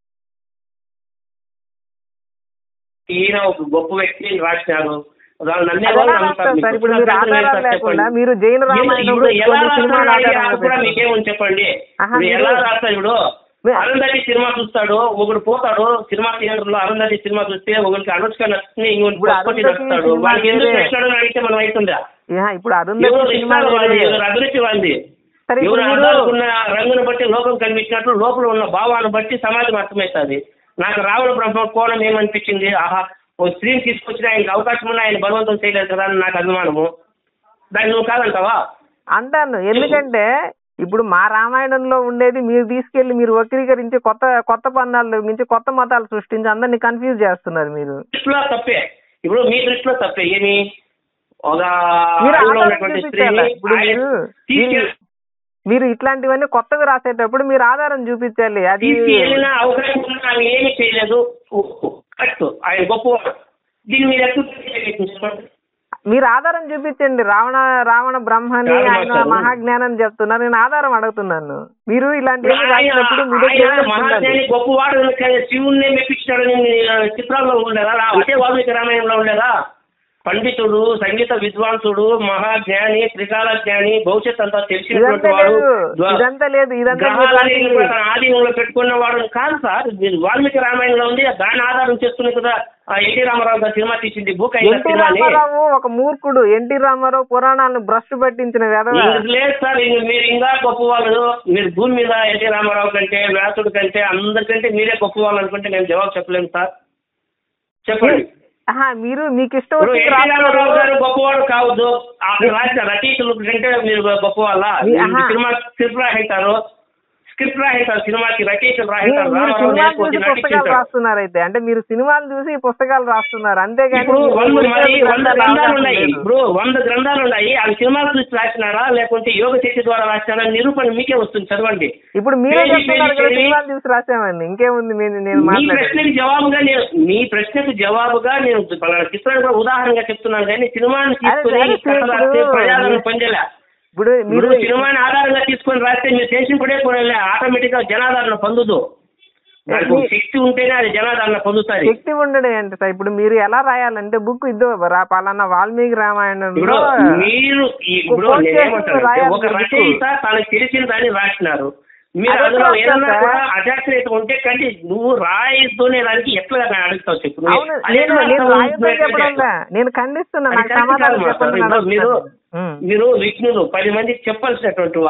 ఈయన ఒక గొప్ప వ్యక్తి రాసినారు వాళ్ళు నన్నే అది వాళ్ళు ఎలా నమ్ముతారు. రాస్తారు సార్ మీకు ఇప్పుడు వచ్చిన మీరు అభ్యంతరం ఆధారాలు ఏంటి సార్ లేకుండా చెప్పండి. మీరు జైన ఇప్పుడు రామాయణం ఇప్పుడు ఎలా కొన్ని సినిమాలు రాస్తారు ఆధారంగా అది కూడా పెట్టారు. మీకేమని చెప్పండి ఆహా, ఇప్పుడు మీరు- ఎలా రాస్తారు ఇప్పుడు మీ- అరుంధతి సినిమా చూస్తాడు ఒకడు పోతాడు సినిమా థియేటర్ లో అరుంధతి సినిమా చూస్తే ఒకరికి అనుష్క నచ్చుతుంది ఇంకొకటి ఇప్పుడు పక్కటి అరుంధతి నచ్చుతాడు సినిమా వాడికి ఎందుకు వేరే. నచ్చాడు అని అడిగితే మనం అవుతుందా యా, ఇప్పుడు అరుంధతి ఎవరు సినిమా ఇష్టాలు వాళ్ళది వేరే. ఎవరు అభిరుచి వాళ్ళది సరే ఎవరు ఇప్పుడు అందాలకు మీరు ఉన్న రంగును బట్టి లోకం కనిపించినట్లు లోపల ఉన్న భావాన్ని బట్టి సమాజం అర్థమవుతుంది నాకు రావణ బ్రహ్మ కోణం ఏమనిపించింది ఆహా ఓ స్త్రీని తీసుకొచ్చిన ఆయనకి అవకాశం ఉన్నా ఆయన బలవంతం చేయలేదు కదా అని నాకు అభిమానము దాన్ని నువ్వు కాదంటావా అంటాను ఎందుకంటే ఇప్పుడు మా రామాయణంలో ఉండేది మీరు తీసుకెళ్లి మీరు వక్రీకరించి కొత్త కొత్త పన్నాలు మించి కొత్త మతాలు సృష్టించి అందరినీ కన్ఫ్యూజ్ చేస్తున్నారు మీరు దృష్టిలో తప్పే ఇప్పుడు మీ దృష్టిలో తప్పే ఏమి ఒక మీరు అడవిలో ఆధారం ఉన్నటువంటి చూపించాలా? స్త్రీని ఇప్పుడు ఆయన మీరు- తీసుకెళ్ళి మీరు ఇట్లాంటివన్నీ కొత్తవి రాసేటప్పుడు మీరు ఆధారం చూపించాలి అది తీసుకెళ్ళిన అవకాశం ఉన్నా ఆమె ఏమీ చేయలేదు కరెక్ట్ ఆయన గొప్పవాడు దీన్ని మీరు ఎత్తు చెప్పండి మీరు ఆధారం చూపించండి రావణ రావణ బ్రహ్మని కాదు ఆయన మాస్టర్. మహాజ్ఞానం చెప్తున్నారు నేను ఆధారం అడుగుతున్నాను మీరు ఇలాంటివి ఆయన రాసినప్పుడు మీ దగ్గర ఆయన ఏమి ఉండాలి? మహాజ్ఞాని గొప్పవాడు శివుణ్ణి మెప్పించాడని ఆ, చిత్రాల్లో ఉండేదా రా- అదే వాల్మీకి రామాయణంలో ఉండేదా పండితుడు సంగీత విద్వాంసుడు మహాజ్ఞాని త్రికాల జ్ఞాని భవిష్యత్ అంతా తెలిసినటువంటి ఇదంతా వాడు లేదు ద్వా- ఇదంతా లేదు ఇదంతా మీరు గ్రహాలని రాసింది. కూడా తన ఆధీనంలో పెట్టుకున్న వాడు కాదు సార్ మీరు వాల్మీకి రామాయణంలో ఉంది దాన్ని ఆధారం చేసుకుని కదా ఆ ఎన్టీ రామారావు గారు సినిమా తీసింది బుక్ అయిన ఎన్టీ సినిమాని రామారావు ఒక మూర్ఖుడు ఎన్టీ రామారావు పురాణాలను భ్రష్టు పట్టించిన వెధవ ఇంక లేదు సార్ ఇంక మీరు ఇంకా గొప్ప వాళ్ళు మీరు భూమి మీద ఎన్టీ రామారావు కంటే వ్యాసుడు కంటే అందరికంటే మీరే గొప్ప వాళ్ళు అనుకుంటే నేను జవాబు చెప్పలేను సార్ చెప్పండి ఆహా, మీరు మీకు ఇష్టం ఇప్పుడు వచ్చింది ఎన్టీ రామారావు రాస్తారు. గారు గొప్పవాడు కావద్దు అక్కడ రాసిన రచయితలు కంటే మీరు గొప్ప వాళ్ళ మీ- ఆహా. సినిమా స్క్రిప్ట్ రాహితారు స్క్రిప్ట్ రాహితారు సినిమాకి రచయితలు మీరు రాహితారు మీరు రామారావు సినిమాలు లేకపోతే చూసి పుస్తకాలు నటించారు రాస్తున్నారు అయితే అంటే మీరు సినిమాలు చూసి ఈ పుస్తకాలు రాస్తున్నారు అంతేగాని ఇప్పుడు మీరు వంద మరి పుస్తకాలు వంద రాసే గ్రంథాలు అవకాశం ఉన్నాయి లేదు. ఇప్పుడు వంద గ్రంథాలు ఉన్నాయి అవి సినిమాలు చూసి రాసినారా లేకుంటే యోగ శక్తి ద్వారా రాసినారా నిరూపణ మీకే వస్తుంది చదవండి ఇప్పుడు మీరే పేజీ చెప్తున్నారు పేజీ కదా చదివి- సినిమాలు చూసి రాసామని ఇంకేముంది నేను నేను మీ మాట్లాడేది ప్రశ్నకి జవాబుగా నేను మీ ప్రశ్నకు జవాబుగా నేను పలానా చిత్రాన్ని కూడా ఉదాహరణగా చెప్తున్నాను కానీ సినిమాని తీసుకుని అదే, కథ ఇప్పుడు- రాస్తే ప్రజాదరణ పొందేలా ఇప్పుడు మీరు మీరు సినిమాని ఆధారంగా తీసుకొని రాస్తే మీరు చేసిన కూడా కూడా ఆటోమేటిక్ గా జనాదరణ పొందుదు దానికి ఒక శక్తి ఉంటేనే అది జనాదరణ పొందుతుంది శక్తి ఉండడం ఏంటి సార్ ఇప్పుడు మీరు ఎలా రాయాలంటే బుక్ ఇద్దో రా పలానా వాల్మీకి ఇప్పుడు రామాయణంలో మీరు ఈ- ఇప్పుడు పోస్ట్ నేనేమంటానంటే రాయాలి ఒక మీరు రచయిత తనకు తెలిసిన దాన్ని రాసినారు మీరు అదే అందులో రాస్తారు ఏదన్నా సార్. కూడా అజాగ్రత్త ఉంటే కంటే నువ్వు రాయిస్తూనే దానికి ఎట్లా నేను అడుగుతావు చెప్పు నువ్వు అవును అదే నేను నేను రాస్తావు, రాయొద్దని నువ్వు చెప్పడం ఎట్లా లే. నేను ఖండిస్తున్నా అది నాకు కరెక్ట్ సమాధానం కాదు మాస్టర్. చెప్పండి ఇప్పుడు అని మీరు అడుగుతున్నాను. ఉమ్. మీరు విఘ్నులు పది మందికి చెప్పాల్సినటువంటి వాళ్ళు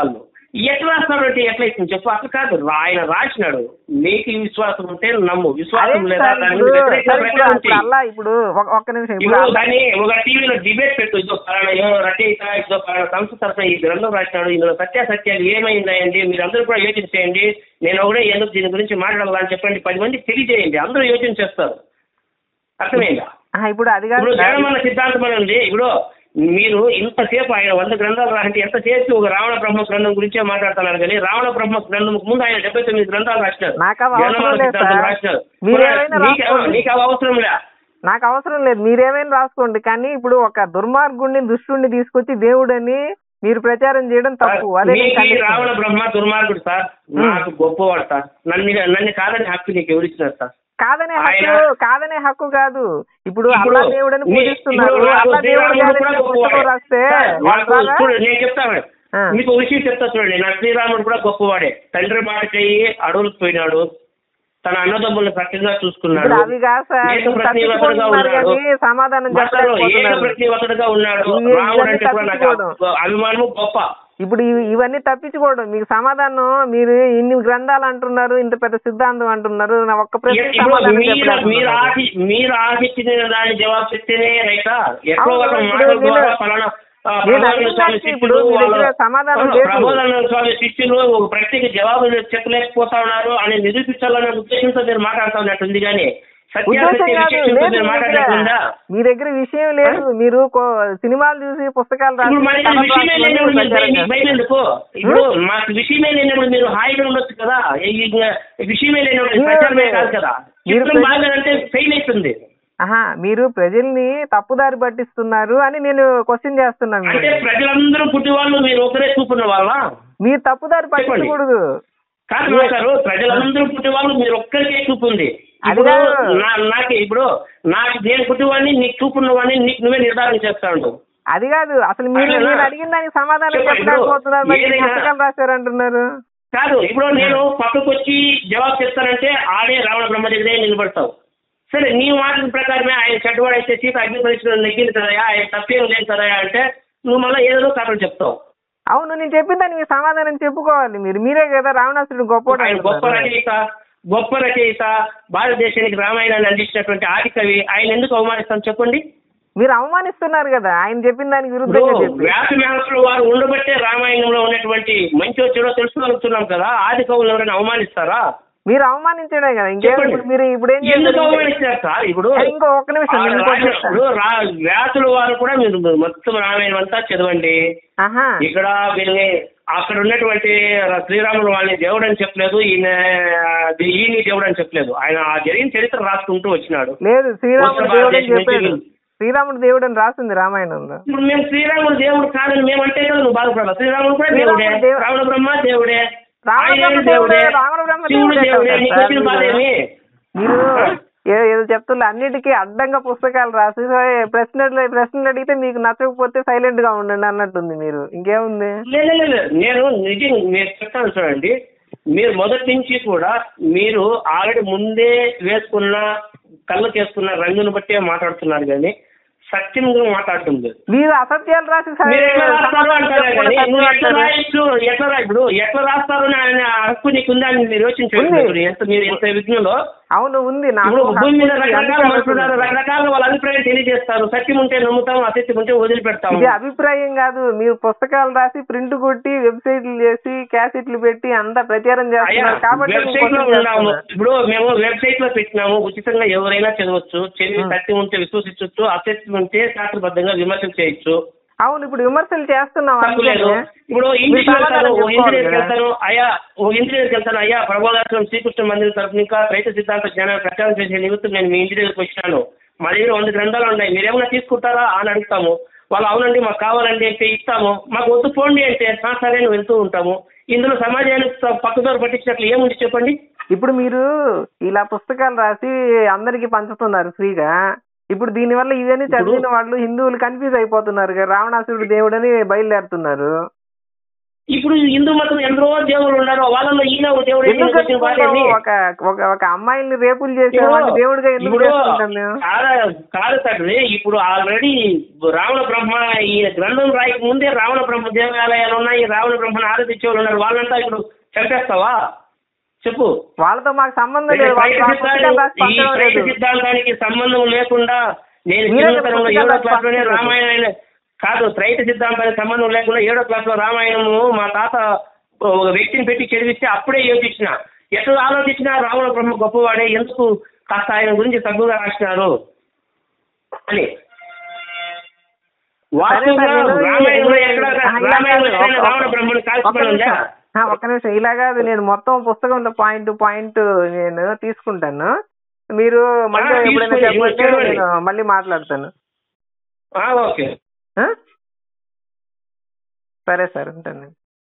ఎట్లా రాస్తాడు అంటే ఎట్లా ఇస్తుంది చెప్పు అట్లా కాదు ఆయన రాసినాడు నీకు విశ్వాసం ఉంటే నమ్ము అదే విశ్వాసం లేదా సార్ దాని ఇప్పుడు మీద వ్యతిరేకంగా సార్ ఇప్పుడు ప్రచారం ఇప్పుడు చెయ్యి. అల్లా ఇప్పుడు ఒక- ఒక్క నిమిషం ఇప్పుడు ఇప్పుడు అల్లా- దాన్ని ఒక టీవీలో డిబేట్ పెట్టు ఇదో పలానా ఏమో రచయిత ఇదో పలానా సంస్థ తరఫున ఈ గ్రంథం రాసినాడు ఇందులో సత్యాసత్యాలు ఏమైందండి మీరు అందరూ కూడా యోచించేయండి నేను ఒకడే ఎందుకు దీని గురించి మాట్లాడాలని చెప్పండి పది మంది తెలియజేయండి అందరూ యోచన చేస్తారు అర్థమైందా ఆ, ఇప్పుడు అది కాదు ఇప్పుడు సార్. జగన్మోహన సిద్ధాంతం అని ఉంది ఇప్పుడు మీరు ఇంతసేపు ఆయన వంద గ్రంథాలు రాంటే ఎంతసేపు ఒక రావణ బ్రహ్మ గ్రంథం గురించే మాట్లాడుతున్నారు కానీ రావణ బ్రహ్మ గ్రంథం ముందు ఆయన డెబ్బై తొమ్మిది గ్రంథాలు రాసినారు నాకు అవి అవసరం జగన్మోహన లేదు సిద్ధాంతం సార్. రాసినారు మీరేమైనా నీకు రాసుకోండి. నీకు అవి అవసరం లే నాకు అవసరం లేదు మీరేమైనా రాసుకోండి కానీ ఇప్పుడు ఒక దుర్మార్గుడిని దుష్టుడిని తీసుకొచ్చి దేవుడని మీరు ప్రచారం చేయడం తప్పు అదే నేను నీకు ఖండిస్తున్నాను. రావణ బ్రహ్మ దుర్మార్గుడు సార్ నాకు గొప్పవాడు సార్ నన్ను నన్ను కాదని హక్కు నీకు ఎవరిచ్చినారు సార్ కాదనే హక్కు ఆయన- కాదనే హక్కు కాదు ఇప్పుడు ఇప్పుడు అల్లా దేవుడని నీ- పూజిస్తున్నారు ఇప్పుడు నాకు అల్లా దేవుడు శ్రీరాముడు కూడా కాదని గొప్పవాడే. పుస్తకం రాస్తే సార్, వాళ్ళ నాకు ద్వారా- చూడు నేను చెప్తాను ఆ. మీకు ఒక విషయం చెప్తా చూడండి నా శ్రీరాముడు కూడా గొప్పవాడే తండ్రి మాట చెయ్యి అడవులకు పోయినాడు తన అన్నదమ్ములను సత్యంగా చూసుకున్నాడు ఇప్పుడు అవి కాదు సార్ ఏక మీరు ప్రతివతుడుగా తప్పించుకుంటున్నారు ఉన్నాడు కానీ సమాధానం అసలు ఏక చెప్పలేకపోతున్నారు ప్రతివతుడుగా ఉన్నాడు ఇవి- రాముడు ఇవన్నీ అంటే కూడా నాకు తప్పించుకోవడం. అభిమానము గొప్ప ఇప్పుడు ఇవి- ఇవన్నీ తప్పించుకోవడం మీకు సమాధానం మీరు ఇన్ని గ్రంథాలు అంటున్నారు ఇంత పెద్ద సిద్ధాంతం అంటున్నారు నా ఒక్క ప్రశ్న ఇప్పుడు సమాధానం మీరు మీరు చెప్పలేకపోతున్నారు. ఆశి మీరు ఆశించిన దాని జవాబు చెప్తేనే రైటా ఎక్కడో అవును, ఒక ఇప్పుడు మాటల నేను- ద్వారా ఫలానా ఆ, నేను ప్రబోధన అడిగిన స్వామి దానికి ఇప్పుడు శిష్యులు మీ దగ్గర వాళ్ళ- సమాధానం అవును, లేదు. ప్రబోధన స్వామి శిష్యులు ఒక ప్రత్యేక జవాబు చెప్పలేకపోతా ఉన్నారు అని నిరూపించాలనే ఉద్దేశంతో మీరు మాట్లాడుతూ ఉన్నట్టుంది కానీ ఉద్దేశం సత్యాసత్య కాదు విశేషంతో లేదు మీరు మీ దగ్గర. మాట్లాడకుండా మీ దగ్గర విషయం లేదు మీరు కో- సినిమాలు చూసి పుస్తకాలు రాసి ఇప్పుడు మన కథలు విషయమే రాసుకొని లేనప్పుడు మీరు ప్రచారం మీకు భయం చేస్తారు. ఎందుకు ఇప్పుడు మాకు విషయమే లేనప్పుడు మీరు హాయిగా ఉండొచ్చు కదా ఈ- ఈ విషయమే లేనప్పుడు మీరు- ప్రచారమే కాదు కదా మీరు చిత్రం బాగానంటే ఫెయిల్ అవుతుంది ఆహా మీరు ప్రజల్ని తప్పుదారి పట్టిస్తున్నారు అని నేను క్వశ్చన్ చేస్తున్నాను అంటే ప్రజలందరూ పుట్టి వాళ్ళు మీరు ఒకరే చూపున్న వాళ్ళ మీరు తప్పుదారి పట్టించకూడదు కాదు మాస్టారు ప్రజలందరూ పుట్టి వాళ్ళు మీరు ఒక్కరికే చూపు ఉంది అది ఇప్పుడు కాదు. నా నాకు ఇప్పుడు నాకు నేను పుట్టివాడిని నీకు చూపున్న వాడిని నీకు నువ్వే నిర్ధారణ చేస్తాడు అది కాదు అసలు మీరు అదేనా? నేను అడిగిన దానికి సమాధానం చెప్పండి, చెప్పలేకపోతున్నారు మరి ఏదైనా- పుస్తకాలు రాశారంటున్నారు కాదు ఇప్పుడు నేను పక్కకు వచ్చి జవాబు చెప్తానంటే ఆడే రావణ బ్రహ్మ దగ్గరే నిలబడతావు సరే నీ మాట ప్రకారమే ఆయన చెడ్డవాడు అయితే సీత అగ్ని పరీక్షలో నెగ్గింది కదయా ఆయన తప్పేం లేదు కదయా అంటే నువ్వు మళ్ళీ ఏదో కథలు చెప్తావు అవును నేను చెప్పిన దానికి మీరు సమాధానం చెప్పుకోవాలి మీరు మీరే కదా రావణాసురుడు గొప్ప ఆయన గొప్ప రచయిత గొప్ప రచయిత భారతదేశానికి రామాయణాన్ని అందించినటువంటి ఆది కవి ఆయన ఎందుకు అవమానిస్తాం చెప్పండి మీరు అవమానిస్తున్నారు కదా ఆయన చెప్పిన దానికి ఇప్పుడు విరుద్ధంగా చెప్పి వ్యాస మహర్షులు వారు ఉండబట్టే రామాయణంలో ఉన్నటువంటి మంచి చెడో తెలుసుకోగలుగుతున్నాం కదా ఆది కవులు ఎవరైనా అవమానిస్తారా మీరు అవమానించడే కదా ఇంకేం చెప్పండి. ఇప్పుడు మీరు ఇప్పుడు ఏం ఎందుకు చేస్తారు అవమానిస్తారు సార్ ఇప్పుడు ఇంకో ఒక్క నిమిషం ఆ నేను ఇంకోటి రాసిన- చెప్తాను. ఇప్పుడు రా- వ్యాసుల వారు కూడా మీరు మొత్తం రామాయణం అంతా చదవండి ఆహా ఇక్కడ వీళ్ళని అక్కడ ఉన్నటువంటి శ్రీరాములు వాళ్ళని దేవుడు అని చెప్పలేదు ఈయన ఈయన దేవుడు అని చెప్పలేదు ఆయన ఆ జరిగిన చరిత్ర రాసుకుంటూ వచ్చినాడు లేదు శ్రీరాముడు ఉత్తర దేవుడు అని భారతదేశం చెప్పాడు నుంచి శ్రీరాముడు దేవుడు అని రాసింది రామాయణంలో ఇప్పుడు మేము శ్రీరాముడు దేవుడు కాదని మేము అంటే కదా నువ్వు బాధపడాలి శ్రీరాముడు కూడా శ్రీరాముడు దేవుడే దేవు- రావణ బ్రహ్మ దేవుడే రావణ ఆయన బ్రహ్మ దేవుడే దేవుడే, రావణ బ్రహ్మ శివుడు దేవుడే దేవుడే కదా నీకు సార్ వచ్చిన బాధ మీరు. ఏమి మీరు ఏ- ఏదో చెప్తున్నా అన్నిటికీ అడ్డంగా పుస్తకాలు రాసి సో ఏ ప్రశ్నలు ప్రశ్నలు అడిగితే మీకు నచ్చకపోతే సైలెంట్ గా ఉండండి అన్నట్టుంది మీరు ఇంకేముంది లేదు లేదు, లేదు. నేను నిజం మీరు చెప్తాను చూడండి మీరు మొదటి నుంచి కూడా మీరు ఆల్రెడీ ముందే వేసుకున్న కళ్ళకి వేసుకున్న రంగును బట్టే మాట్లాడుతున్నారు కానీ సత్యంగా మాట్లాడటం లేదు మీరు అసత్యాలు రాసి సై- మీరు ఎట్లా రాస్తారు అంటారా కానీ చెప్పకుండా నువ్వు ఎట్లా సత్యం రాయొచ్చు ఎట్లా రా ఇప్పుడు ఎట్లా రాస్తారు అని ఆయన హక్కు నీకుందా అని మీరు యోచించండి ఉంది. ఇప్పుడు ఎంత మీరు ఎంత విఘ్నంలో అవును ఉంది నాకు ఇప్పుడు భూమి మీద హక్కు ఉంది. రకరకాల అందుకే మనుషులు అడుగుతున్నాను. రకరకాల వాళ్ళ అభిప్రాయం తెలియజేస్తారు సత్యం ఉంటే నమ్ముతాం అసత్యం ఉంటే వదిలిపెడతాం ఇది అభిప్రాయం కాదు మీరు పుస్తకాలు రాసి ప్రింట్ కొట్టి వెబ్సైట్లు చేసి క్యాసెట్లు పెట్టి అంతా ప్రచారం అయ్యా చేస్తున్నారు కాబట్టి నేను వెబ్సైట్ లో క్వశ్చన్ ఉన్నాము చేస్తున్నా. ఇప్పుడు మేము వెబ్సైట్ లో పెట్టినాము ఉచితంగా ఎవరైనా చదవచ్చు చదివి Hmm. సత్యం ఉంటే విశ్వసించవచ్చు అసత్యం ఉంటే శాస్త్రబద్ధంగా విమర్శలు చేయొచ్చు అవును ఇప్పుడు విమర్శలు చేస్తున్నాం తప్పు లేదు అందుకనే. ఇప్పుడు మీరు ఇంగ్లీష్ సమాధానం వెళ్తాను ఓ చెప్పుకోవాలి ఇంజనీర్కి కదా. వెళ్తాను అయ్యా ఓ ఇంజనీర్కి వెళ్తాను అయ్యా ప్రభోదాశ్రమం శ్రీకృష్ణ మందిరం తరఫున ఇంకా రైతు సిద్ధాంత జ్ఞానాన్ని ప్రచారం చేసే నిమిత్తం నేను మీ ఇంటి దగ్గరికి వచ్చినాను మా దగ్గర వంద గ్రంథాలు ఉన్నాయి మీరు ఏమైనా తీసుకుంటారా అని అడుగుతాము వాళ్ళు అవునండి మాకు కావాలండి అంటే ఇస్తాము మాకు వద్దు పోండి అంటే "ఆ, సరే అని వెళ్తూ ఉంటాము ఇందులో సమాజానికి పక్కదోరు పట్టించినట్లు ఏముంది చెప్పండి ఇప్పుడు మీరు ఇలా పుస్తకాలు రాసి అందరికి పంచుతున్నారు ఫ్రీగా ఇప్పుడు దీనివల్ల ఇవన్నీ చదివిన వాళ్ళు హిందువులు కన్ఫ్యూజ్ అయిపోతున్నారు కదా రావణాసురుడు దేవుడని బయలుదేరుతున్నారు ఇప్పుడు హిందూ మతం ఎందరో దేవుళ్ళు ఉన్నారు వాళ్ళలో ఈయన ఒక దేవుడు ఈయన ఎందుకు వచ్చిన భార్యని కలుపుకుంటాము? ఒక ఒక ఒక అమ్మాయిని రేపులు చేసే ఇప్పుడు- వాడిని దేవుడిగా ఎందుకు ఇప్పుడు చేసుకుంటాం మేము కాదు కాదు తండ్రి ఇప్పుడు ఆల్రెడీ రావణ బ్రహ్మ ఈ గ్రంథం రాయక ముందే రావణ బ్రహ్మ దేవాలయాలు ఉన్నాయి రావణ బ్రహ్మను ఆరాధించే వాళ్ళు ఉన్నారు వాళ్ళంతా ఇప్పుడు చంపేస్తావా చెప్పు వాళ్ళతో మాకు సంబంధం లేదు వాళ్ళు బయట మా పుస్తకాలు రాసి సిద్ధాంతం- ఈ పంచడం బయట లేదు సిద్ధాంతానికి సంబంధం లేకుండా నేను మీరే చిన్నతనంలో పుస్తకాలు ఏడో రాసి క్లాస్ లోనే పంచడం లేదు. రామాయణం కాదు త్రైత సిద్ధాంతానికి సంబంధం లేకుండా ఏడో క్లాస్ లో రామాయణము మా తాత ఒక వ్యక్తిని పెట్టి చదివిస్తే అప్పుడే యోచించిన ఎట్లా ఆలోచించినా రావణ బ్రహ్మ గొప్పవాడే ఎందుకు కాస్త ఆయన గురించి తగ్గుగా రాసినారు అని వాస్తవంగా సరే, సరే, రామాయణంలో నేను- ఎక్కడ ఆ, ఇలా రామాయణంలో కాదు, ఎక్కడైనా ఒక్క- రావణ బ్రహ్మను ఒక్క కాల్చుకోవాలి ఉందా నిమిషం. ఆ, ఒక్క నిమిషం ఇలా కాదు నేను మొత్తం పుస్తకంలో పాయింట్ పాయింట్ నేను తీసుకుంటాను మీరు మళ్ళీ ఆ, ఎప్పుడైనా తీసుకోండి, చెప్పొచ్చు చూడండి. నేను మళ్ళీ మాట్లాడతాను ఆ, ఓకే ఆ? సరే సార్ ఉంటాను